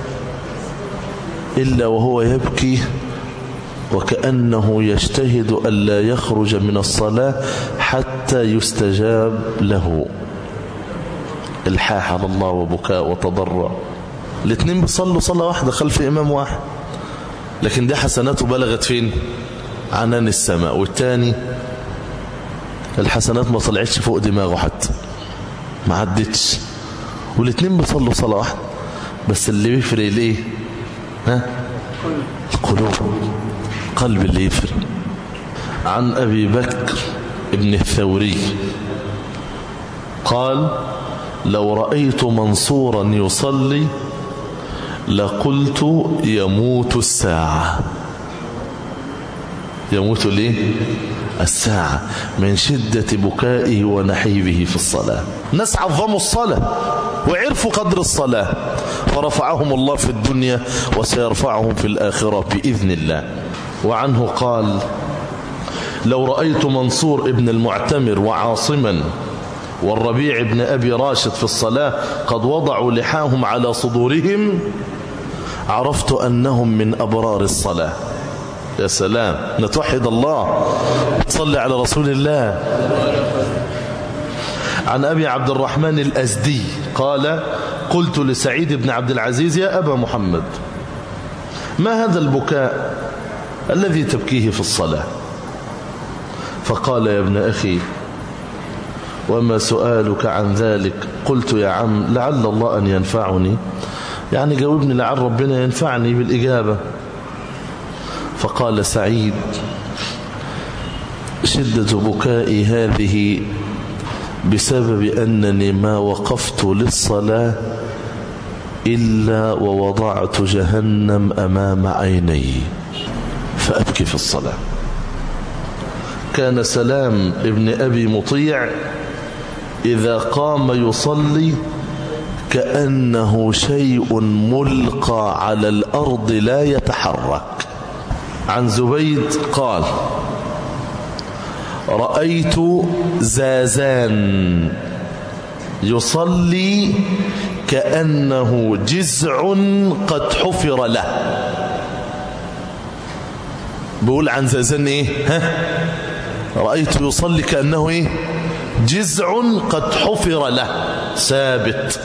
إلا وهو يبكي وكأنه يجتهد ألا يخرج من الصلاة حتى يستجاب له الحاح على الله وبكاء وتضرع الاثنين بيصلوا صلاة واحدة خلف إمام واحد لكن دي حسناته بلغت فين عنان السماء والتاني الحسنات ما طلعتش فوق دماغه حتى ما عدتش والاثنين بيصلوا صلاة واحدة بس اللي بيفرق الايه ها القلوب قلب اللي يفرق عن أبي بكر ابن الثوري قال لو رأيت منصورا يصلي لقلت يموت الساعة يموت ليه الساعة من شدة بكائه ونحيبه في الصلاة ناس عظموا الصلاة وعرفوا قدر الصلاة فرفعهم الله في الدنيا وسيرفعهم في الآخرة بإذن الله وعنه قال لو رأيت منصور ابن المعتمر وعاصما والربيع بن أبي راشد في الصلاة قد وضعوا لحاهم على صدورهم عرفت أنهم من أبرار الصلاة يا سلام نتوحد الله تصلي على رسول الله عن أبي عبد الرحمن الأزدي قال قلت لسعيد بن عبد العزيز يا أبا محمد ما هذا البكاء الذي تبكيه في الصلاة فقال يا ابن أخي وما سؤالك عن ذلك قلت يا عم لعل الله أن ينفعني يعني جاوبني لعل ربنا ينفعني بالإجابة فقال سعيد شدة بكائي هذه بسبب أنني ما وقفت للصلاة إلا ووضعت جهنم أمام عيني فأبكي في الصلاة كان سلام ابن أبي مطيع إذا قام يصلي كأنه شيء ملقى على الأرض لا يتحرك عن زبيد قال رأيت زازان يصلي كأنه جزع قد حفر له بقول عن زازان ايه ها رأيت يصلي كأنه ايه جزع قد حفر له ثابت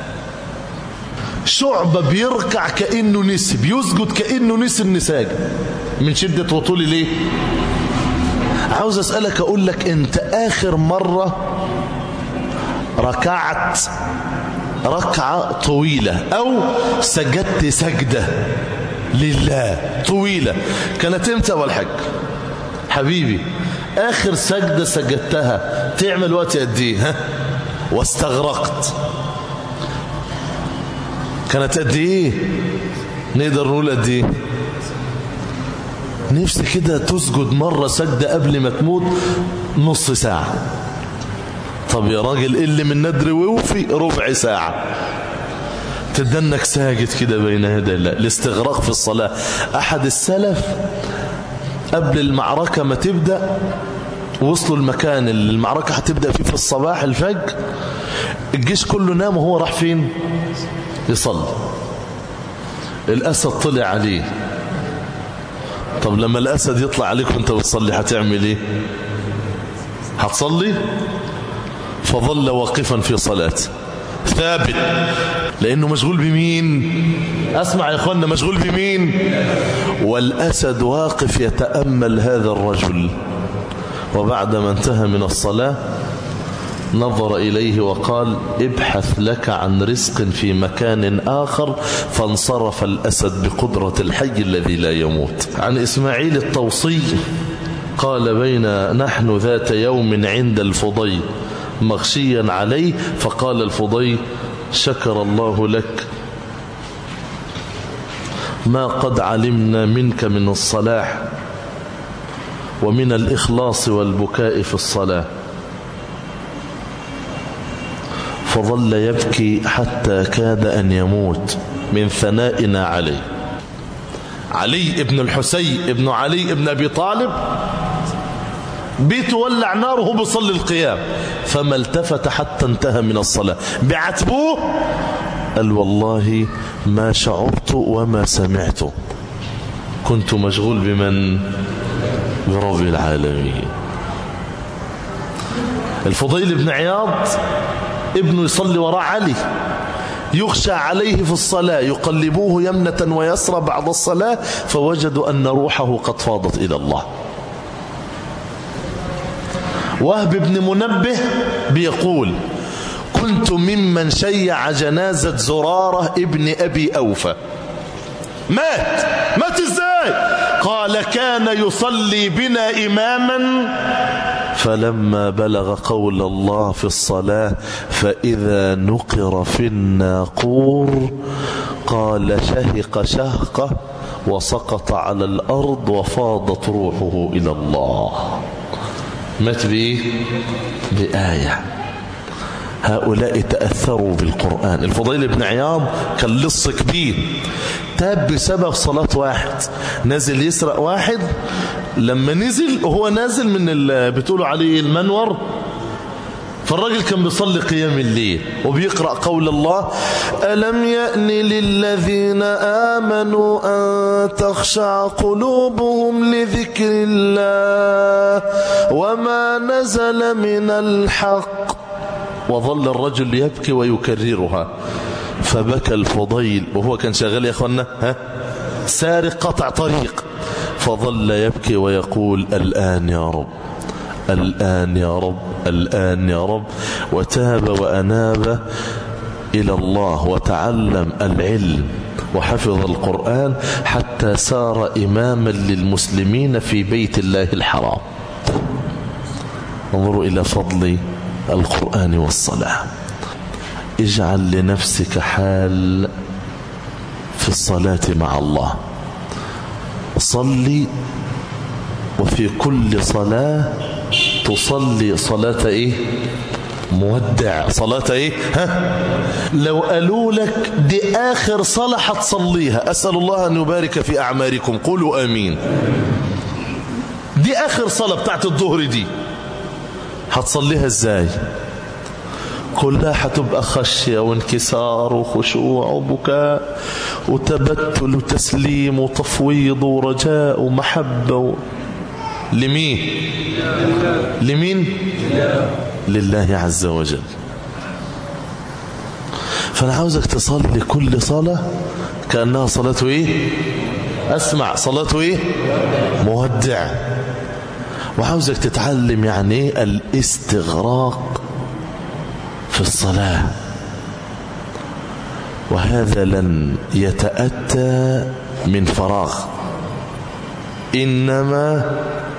شعبة بيركع كأنه نسي بيسجد كأنه نسي النساجة من شدة وطول ليه عاوز أسألك أقول لك أنت آخر مرة ركعت ركعة طويلة أو سجدت سجدة لله طويلة كانت امتى والحج حبيبي آخر سجدة سجدتها تعمل وقت قد ايه ها واستغرقت كانت قد ايه نقدر نقول قد ايه نفسي كده تسجد مرة سجدة قبل ما تموت نص ساعة طب يا راجل اللي من ندر ووفي ربع ساعة تدنك ساجد كده بين يدي الله الاستغراق في الصلاة أحد السلف قبل المعركة ما تبدأ وصلوا المكان اللي المعركة هتبدأ فيه في الصباح الفجر الجيش كله نام وهو راح فين يصلي الأسد طلع عليه طب لما الأسد يطلع عليك وانت بتصلي هتعمل ايه هتصلي فظل واقفا في صلاته ثابت لأنه مشغول بمين أسمع يا أخوانا مشغول بمين والأسد واقف يتأمل هذا الرجل وبعدما انتهى من الصلاة نظر إليه وقال ابحث لك عن رزق في مكان آخر فانصرف الأسد بقدرة الحي الذي لا يموت عن إسماعيل الطوصي قال بين نحن ذات يوم عند الفضي مغشيا عليه فقال الفضي شكر الله لك ما قد علمنا منك من الصلاح ومن الإخلاص والبكاء في الصلاة فظل يبكي حتى كاد أن يموت من ثنائنا عليه علي ابن الحسين ابن علي ابن أبي طالب بيت ولع نار وهو بيصلي القيام فما التفت حتى انتهى من الصلاة بعتبوه قال والله ما شعرت وما سمعت كنت مشغول بمن برب العالمين الفضيل بن عياض ابنه يصلي وراء علي يخشى عليه في الصلاة يقلبوه يمنة ويسرى بعد الصلاة فوجدوا أن روحه قد فاضت إلى الله وهب بن منبه بيقول كنت ممن شيع جنازة زرارة ابن أبي أوفى مات مات ازاي قال كان يصلي بنا إماما فلما بلغ قول الله في الصلاة فإذا نقر في الناقور قال شهق شهقة وسقط على الأرض وفاضت روحه إلى الله مات بإيه بآية هؤلاء تأثروا بالقرآن الفضيل بن عياض كان لص كبير تاب بسبب صلاة واحد نزل يسرق واحد لما نزل وهو نازل من بتقولوا عليه المنور فالراجل كان بيصلي قيام الليل وبيقرأ قول الله ألم يأن للذين آمنوا أن تخشع قلوبهم لذكر الله وما نزل من الحق وظل الرجل يبكي ويكررها فبكى الفضيل وهو كان شغال يا أخوانا ها سارق قطع طريق فظل يبكي ويقول الآن يا رب الآن يا رب الآن يا رب وتاب وأناب إلى الله وتعلم العلم وحفظ القرآن حتى صار إماما للمسلمين في بيت الله الحرام انظروا إلى فضل القرآن والصلاة اجعل لنفسك حال في الصلاة مع الله صلي وفي كل صلاة تصلي صلاة ايه مودع صلاة ايه ها لو قالوا لك دي اخر صلاة هتصليها اسأل الله ان يبارك في اعماركم قولوا امين دي اخر صلاة بتاعت الظهر دي هتصليها ازاي كلها هتبقى خشية وانكسار وخشوع وبكاء وتبتل وتسليم وتفويض ورجاء ومحبة و... لمين لمين لله عز وجل فأنا عاوزك تصلي كل صلاة كأنها صلاة إيه أسمع صلاة إيه مودع وعاوزك تتعلم يعني إيه الاستغراق في الصلاة وهذا لن يتأتى من فراغ إنما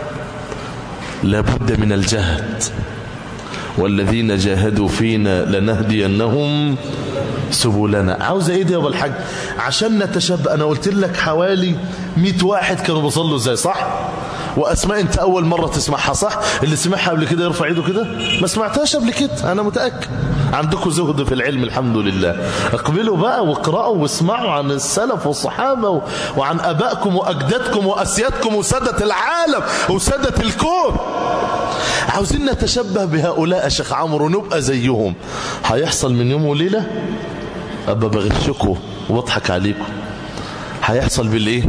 لابد من الجهد والذين جاهدوا فينا لنهدينهم سبلنا عاوز ايه دي يا ابو الحاج عشان نتشبه انا قلت لك حوالي 100 واحد كانوا بيصلوا ازاي صح واسماء انت اول مره تسمعها صح اللي سمعها قبل كده يرفع ايده كده ما سمعتهاش قبل كده انا متاكد عندكم زهد في العلم الحمد لله اقبلوا بقى واقرأوا واسمعوا عن السلف والصحابة وعن أبائكم وأجدادكم وأسيادكم وسادة العالم وسادة الكون عاوزين نتشبه بهؤلاء شيخ عمرو ونبقى زيهم هيحصل من يوم وليلة أبا بغشكم واضحك عليكم هيحصل بالإيه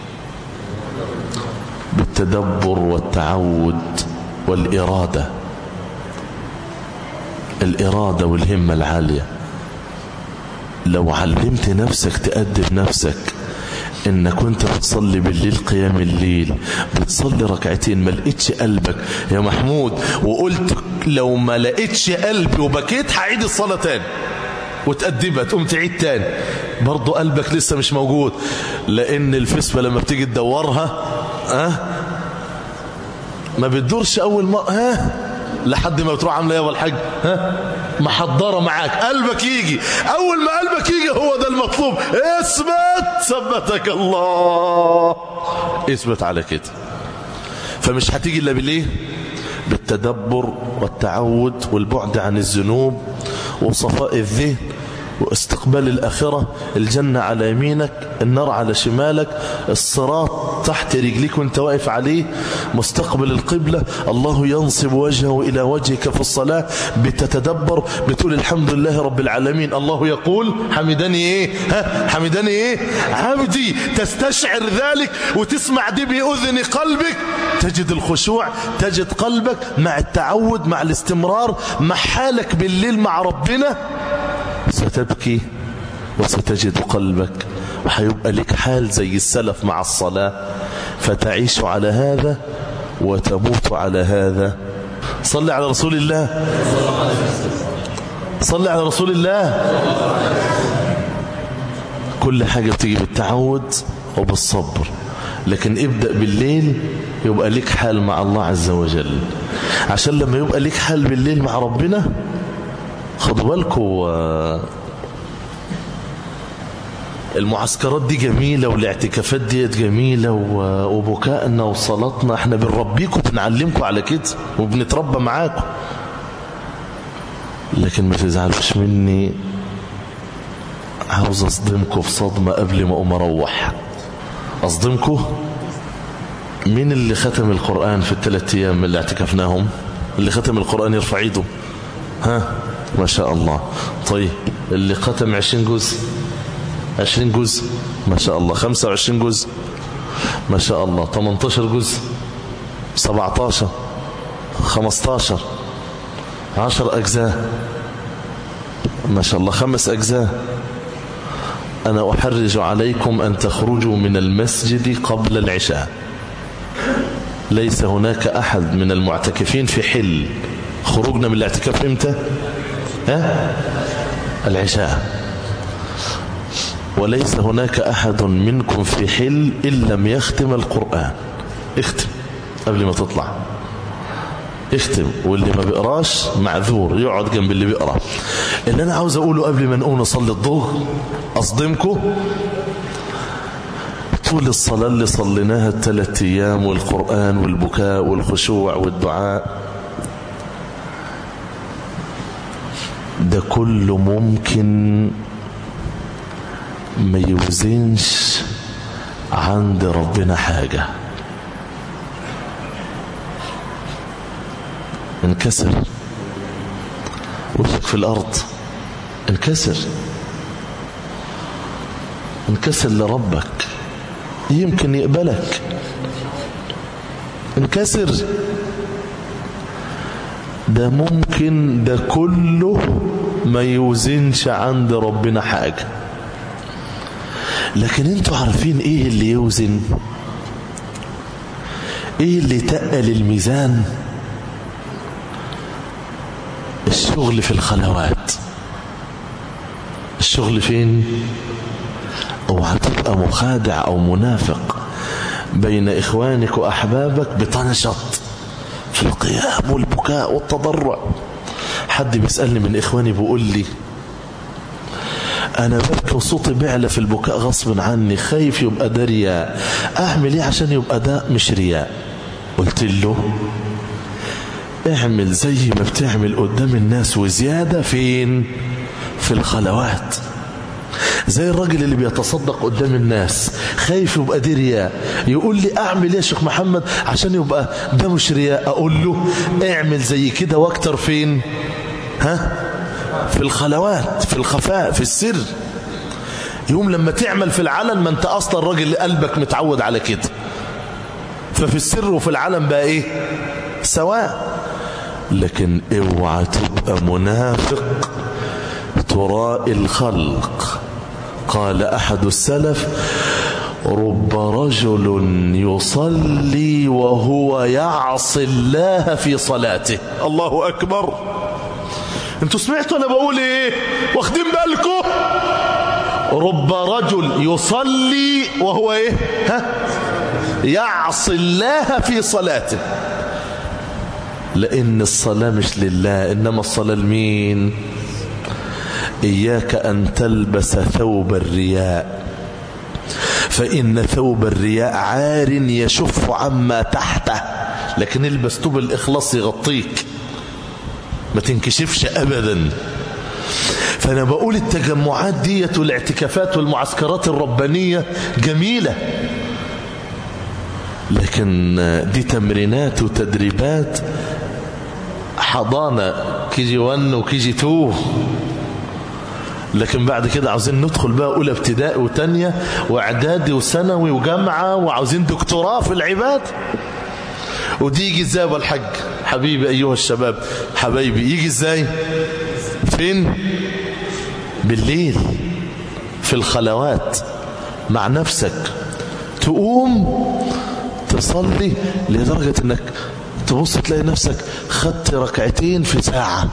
بالتدبر والتعود والإرادة الإرادة والهمة العالية لو علمت نفسك تأدب نفسك انك كنت بتصلي بالليل قيام الليل بتصلي ركعتين ما لقيتش قلبك يا محمود وقلت لو ما لقيتش قلبي وبكيت هعيد الصلاة تاني وتأدبها تقوم تعيد تاني برضو قلبك لسه مش موجود لان الفسفة لما بتيجي تدورها ها أه؟ ما بتدورش اول مرة ها لحد ما بتروح عامله ايه يا الحاج ها محضره معاك قلبك يجي اول ما قلبك يجي هو ده المطلوب اثبت ثبتك الله اثبت على كده فمش هتيجي الا بالايه بالتدبر والتعود والبعد عن الذنوب وصفاء الذهن واستقبال الآخرة الجنة على يمينك النار على شمالك الصراط تحت رجليك وانت واقف عليه مستقبل القبلة الله ينصب وجهه إلى وجهك في الصلاة بتتدبر بتقول الحمد لله رب العالمين الله يقول حمدني ايه ها حمدني ايه عبدي تستشعر ذلك وتسمع دي بأذن قلبك تجد الخشوع تجد قلبك مع التعود مع الاستمرار مع حالك بالليل مع ربنا ستبكي وستجد قلبك وحيبقى لك حال زي السلف مع الصلاة فتعيش على هذا وتموت على هذا صلي على رسول الله صلي على رسول الله كل حاجة بتيجي بالتعود وبالصبر لكن ابدأ بالليل يبقى لك حال مع الله عز وجل عشان لما يبقى لك حال بالليل مع ربنا خدوا بالكم المعسكرات دي جميلة والاعتكافات ديت جميلة وبكائنا وصلاتنا احنا بنربيكم بنعلمكم على كده وبنتربى معاكم لكن ما تزعلوش مني عاوز اصدمكم في صدمة قبل ما اقوم اروح اصدمكم مين اللي ختم القرآن في الثلاث ايام اللي اعتكفناهم اللي ختم القرآن يرفع ايده ها ما شاء الله طيب اللي ختم عشرين جزء عشرين جزء ما شاء الله خمسة وعشرين جزء ما شاء الله 18 جزء 17 15 عشر أجزاء ما شاء الله خمس أجزاء أنا أحرج عليكم أن تخرجوا من المسجد قبل العشاء ليس هناك أحد من المعتكفين في حل خروجنا من الاعتكاف إمتى ها؟ العشاء وليس هناك أحد منكم في حل إن لم يختم القرآن اختم قبل ما تطلع اختم واللي ما بيقراش معذور يقعد جنب اللي بيقرا اللي انا عاوز اقوله قبل ما نقوم نصلي الظهر اصدمكم طول الصلاة اللي صليناها الثلاث ايام والقرآن والبكاء والخشوع والدعاء ده كله ممكن ما يوزنش عند ربنا حاجة انكسر وشك في الأرض انكسر انكسر لربك يمكن يقبلك انكسر ده ممكن ده كله ما يوزنش عند ربنا حاجة لكن انتوا عارفين ايه اللي يوزن ايه اللي تقل الميزان الشغل في الخلوات الشغل فين اوعى تبقى مخادع او منافق بين اخوانك واحبابك بتنشط في القيام والبكاء والتضرع حد بيسألني من إخواني بيقول لي أنا ببكي وصوتي بيعلى في البكاء غصب عني خايف يبقى ده رياء أعمل إيه عشان يبقى ده مش رياء قلت له اعمل زي ما بتعمل قدام الناس وزيادة فين في الخلوات زي الراجل اللي بيتصدق قدام الناس خايف يبقى دي رياء يقول لي اعمل ايه يا شيخ محمد عشان يبقى ده مش رياء اقول له اعمل زي كده واكتر فين ها في الخلوات في الخفاء في السر يوم لما تعمل في العلن ما انت اصلا الراجل قلبك متعود على كده ففي السر وفي العلن بقى ايه سواء لكن اوعى تبقى منافق ترائي الخلق قال أحد السلف رب رجل يصلي وهو يعصي الله في صلاته الله أكبر انتوا سمعتوا أنا بقول إيه واخدين بالكم رب رجل يصلي وهو إيه ها يعصي الله في صلاته لأن الصلاة مش لله إنما الصلاة لمين إياك أن تلبس ثوب الرياء فإن ثوب الرياء عار يشف عما تحته لكن البس ثوب الإخلاص يغطيك ما تنكشفش أبدا فأنا بقول التجمعات ديت والاعتكافات والمعسكرات الربانية جميلة لكن دي تمرينات وتدريبات حضانة كي جي 1 وكي جي 2 لكن بعد كده عاوزين ندخل بقى اولى ابتدائي وتانية واعدادي وثانوي وجامعة وعاوزين دكتوراه في العباد ودي يجي ازاي ابو الحاج حبيبي ايها الشباب حبايبي يجي ازاي فين بالليل في الخلوات مع نفسك تقوم تصلي لدرجة انك تبص تلاقي نفسك خدت ركعتين في ساعة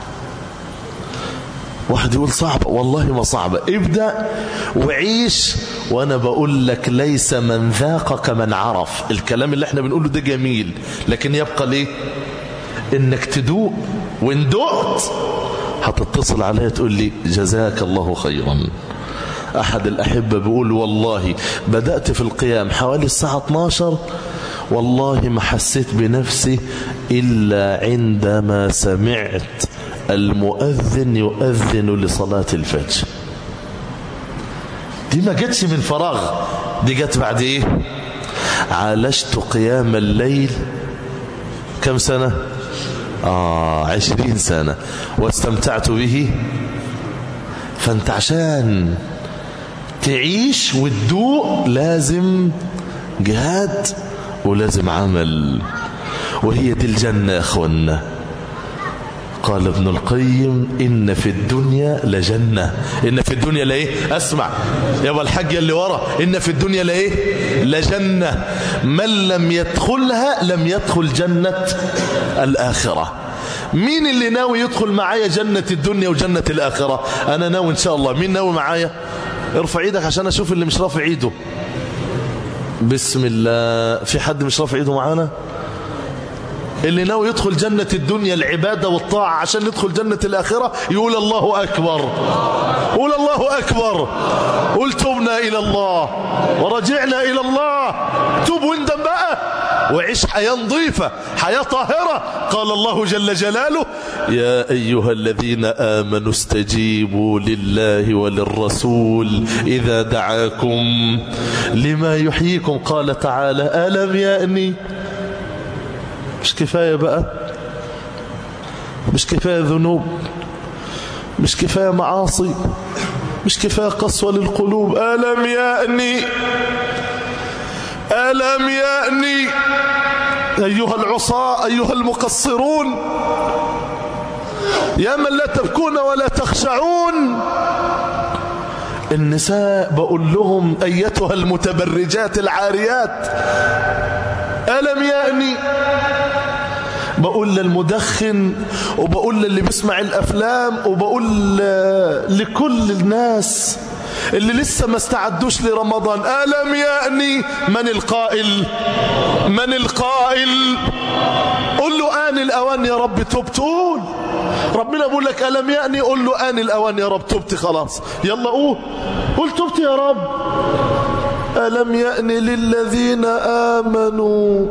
واحد يقول صعبة والله ما صعبة ابدأ وعيش وانا بقول لك ليس من ذاق كمن عرف الكلام اللي احنا بنقوله ده جميل لكن يبقى ليه انك تدوق وان دقت هتتصل عليا تقول لي جزاك الله خيرا أحد الأحبة بيقول والله بدأت في القيام حوالي الساعة 12 والله ما حسيت بنفسي إلا عندما سمعت المؤذن يؤذن لصلاة الفجر دي ما جتش من فراغ دي جت بعد ايه عالجت قيام الليل كم سنة آه عشرين سنة واستمتعت به فانت عشان تعيش وتدوق لازم جهاد ولازم عمل وهي دي الجنة يا أخوانا قال ابن القيم إن في الدنيا لجنة إن في الدنيا لإيه أسمع يا أبا الحاج اللي ورا إن في الدنيا لإيه لجنة من لم يدخلها لم يدخل جنة الآخرة مين اللي ناوي يدخل معايا جنة الدنيا وجنة الآخرة أنا ناوي إن شاء الله مين ناوي معايا ارفع ايدك عشان أشوف اللي مش رافع ايده بسم الله في حد مش رافع ايده معانا اللي ناوي يدخل جنة الدنيا العبادة والطاعة عشان يدخل جنة الآخرة يقول الله أكبر قول الله أكبر قل تبنا إلى الله ورجعنا إلى الله توب واندم بقى وعيش حياة نظيفة حياة طاهرة قال الله جل جلاله يا أيها الذين آمنوا استجيبوا لله وللرسول إذا دعاكم لما يحييكم قال تعالى ألم يأني مش كفاية بقى مش كفاية ذنوب مش كفاية معاصي مش كفاية قسوة للقلوب ألم يأني ألم يأني أيها العصاة أيها المقصرون يا من لا تبكون ولا تخشعون النساء بقول لهم أيتها المتبرجات العاريات ألم يأني بقول للمدخن وبقول للي بيسمع الأفلام وبقول لكل الناس اللي لسه ما استعدوش لرمضان ألم يأني من القائل من القائل قل له آن الأوان يا رب تبت قول ربنا بيقول لك ألم يأني قل له آن الأوان يا رب تبت خلاص يلا قول قل تبت يا رب ألم يأن للذين آمنوا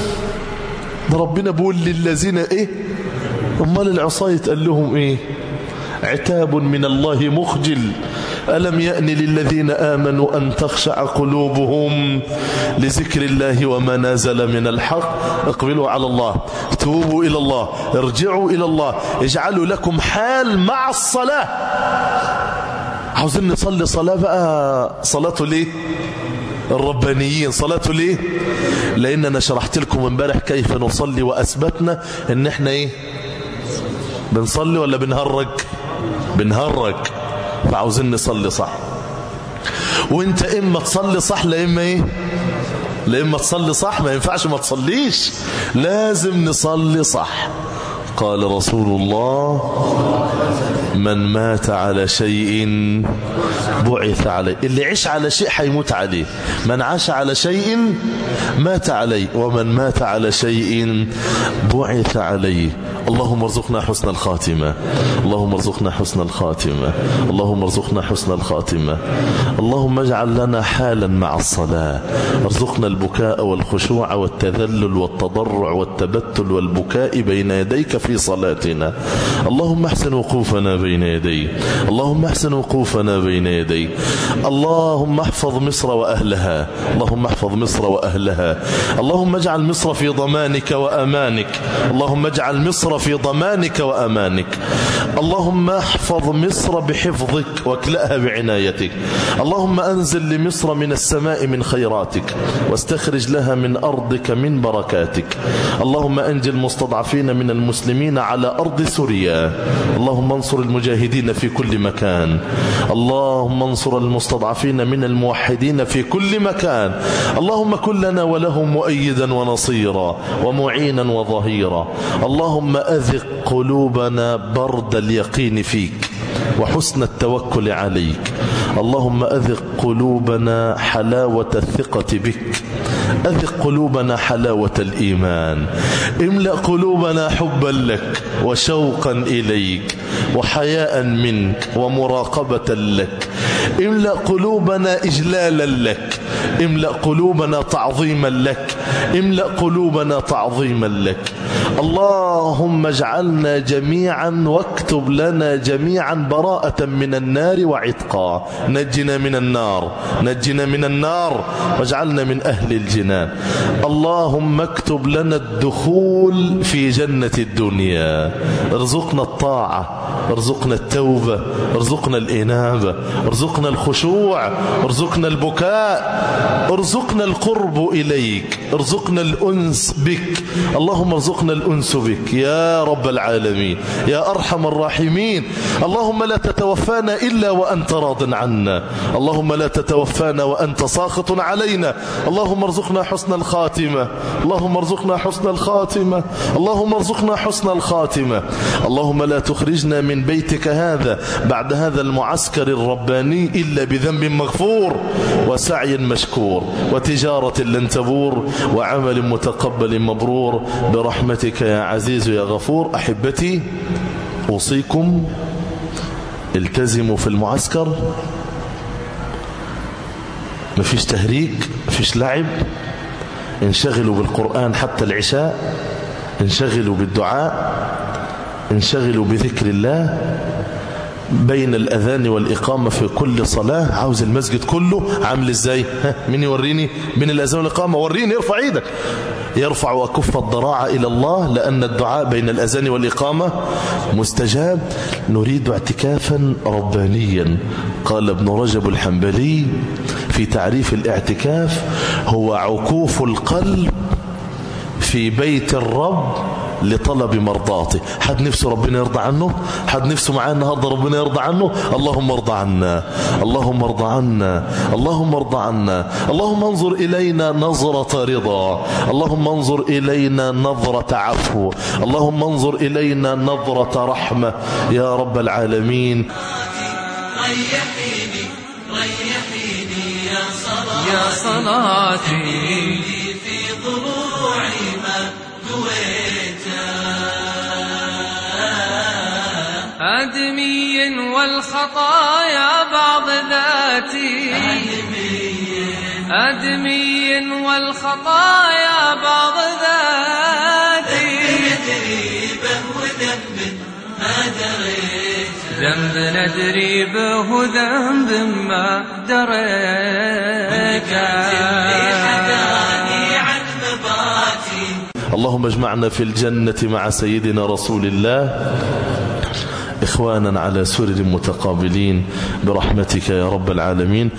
ده ربنا بيقول للذين إيه أمال العصاية قال لهم إيه عتاب من الله مخجل ألم يأن للذين آمنوا أن تخشع قلوبهم لذكر الله وما نازل من الحق اقبلوا على الله توبوا إلى الله ارجعوا إلى الله اجعلوا لكم حال مع الصلاة عاوزين نصلي صلاة بقى صلاته ليه الربانيين صلاته ليه لان انا شرحت لكم امبارح كيف نصلي واثبتنا ان احنا ايه بنصلي ولا بنهرج بنهرج فعاوزين نصلي صح وانت اما تصلي صح لا اما ايه لا اما تصلي صح ما ينفعش ما تصليش لازم نصلي صح قال رسول الله من مات على شيء بعث عليه اللي عيش على شيء حيموت عليه من عاش على شيء مات عليه ومن مات على شيء بعث عليه اللهم ارزقنا حسن الخاتمة اللهم ارزقنا حسن الخاتمة اللهم ارزقنا حسن الخاتمة اللهم اجعل لنا حالا مع الصلاة ارزقنا البكاء والخشوع والتذلل والتضرع والتبتل والبكاء بين يديك في صلاتنا اللهم احسن وقوفنا بين يديك اللهم احسن وقوفنا بين يديك اللهم احفظ مصر وأهلها اللهم احفظ مصر وأهلها اللهم اجعل مصر في ضمانك وأمانك اللهم اجعل مصر في ضمانك وأمانك اللهم احفظ مصر بحفظك واكلأها بعنايتك اللهم أنزل لمصر من السماء من خيراتك واستخرج لها من أرضك من بركاتك اللهم أنجل المستضعفين من المسلمين على أرض سوريا اللهم انصر المجاهدين في كل مكان اللهم انصر المستضعفين من الموحدين في كل مكان اللهم كن لنا ولهم مؤيدا ونصيرا ومعينا وظهيرا اللهم أذق قلوبنا برد اليقين فيك وحسن التوكل عليك اللهم أذق قلوبنا حلاوة الثقة بك أذق قلوبنا حلاوة الإيمان املأ قلوبنا حبا لك وشوقا إليك وحياء منك ومراقبة لك املأ قلوبنا إجلالا لك املأ قلوبنا تعظيما لك املأ قلوبنا تعظيما لك اللهم اجعلنا جميعا واكتب لنا جميعا براءة من النار وعتقا نجنا من النار نجنا من النار واجعلنا من أهل الجنان اللهم اكتب لنا الدخول في جنة الدنيا ارزقنا الطاعة ارزقنا التوبة ارزقنا الإنابة ارزقنا الخشوع ارزقنا البكاء ارزقنا القرب إليك ارزقنا الأنس بك اللهم ارزقنا الأنس بك يا رب العالمين يا أرحم الراحمين اللهم لا تتوفانا إلا وأنت راض عنا اللهم لا تتوفانا وأنت ساخط علينا اللهم ارزقنا حسن الخاتمة اللهم ارزقنا حسن الخاتمة اللهم ارزقنا حسن الخاتمة اللهم لا تخرجنا من بيتك هذا بعد هذا المعسكر الرباني إلا بذنب مغفور وسعي مشكور وتجارة لن تبور وعمل متقبل مبرور برحمتك يا عزيز يا غفور أحبتي أوصيكم التزموا في المعسكر مفيش تهريج مفيش لعب انشغلوا بالقرآن حتى العشاء انشغلوا بالدعاء انشغلوا بذكر الله بين الأذان والإقامة في كل صلاة عاوز المسجد كله عامل ازاي ها مين يوريني بين الأذان والإقامة وريني ارفع ايدك يرفع وكف الضراعة إلى الله لأن الدعاء بين الأذان والإقامة مستجاب نريد اعتكافا ربانيا قال ابن رجب الحنبلي في تعريف الاعتكاف هو عكوف القلب في بيت الرب لطلب مرضاته حد نفسه ربنا يرضى عنه حد نفسه معاه النهارده ربنا يرضى عنه اللهم ارضى عنا اللهم ارضى عنا اللهم ارضى عنا اللهم انظر إلينا نظرة رضا اللهم انظر إلينا نظرة عفو اللهم انظر إلينا نظرة رحمة يا رب العالمين ريحيني ريحيني يا صلاتي يا صلاتي في ضلوعي ما دويتا أدمي والخطايا بعض ذاتي أدمي والخطايا بعض ذاتي ذنبه وذنب ما دريت ذنب ندري به ذنب ما دريت حداني عن مباتي اللهم اجمعنا في الجنة مع سيدنا رسول الله إخوانا على سرر متقابلين برحمتك يا رب العالمين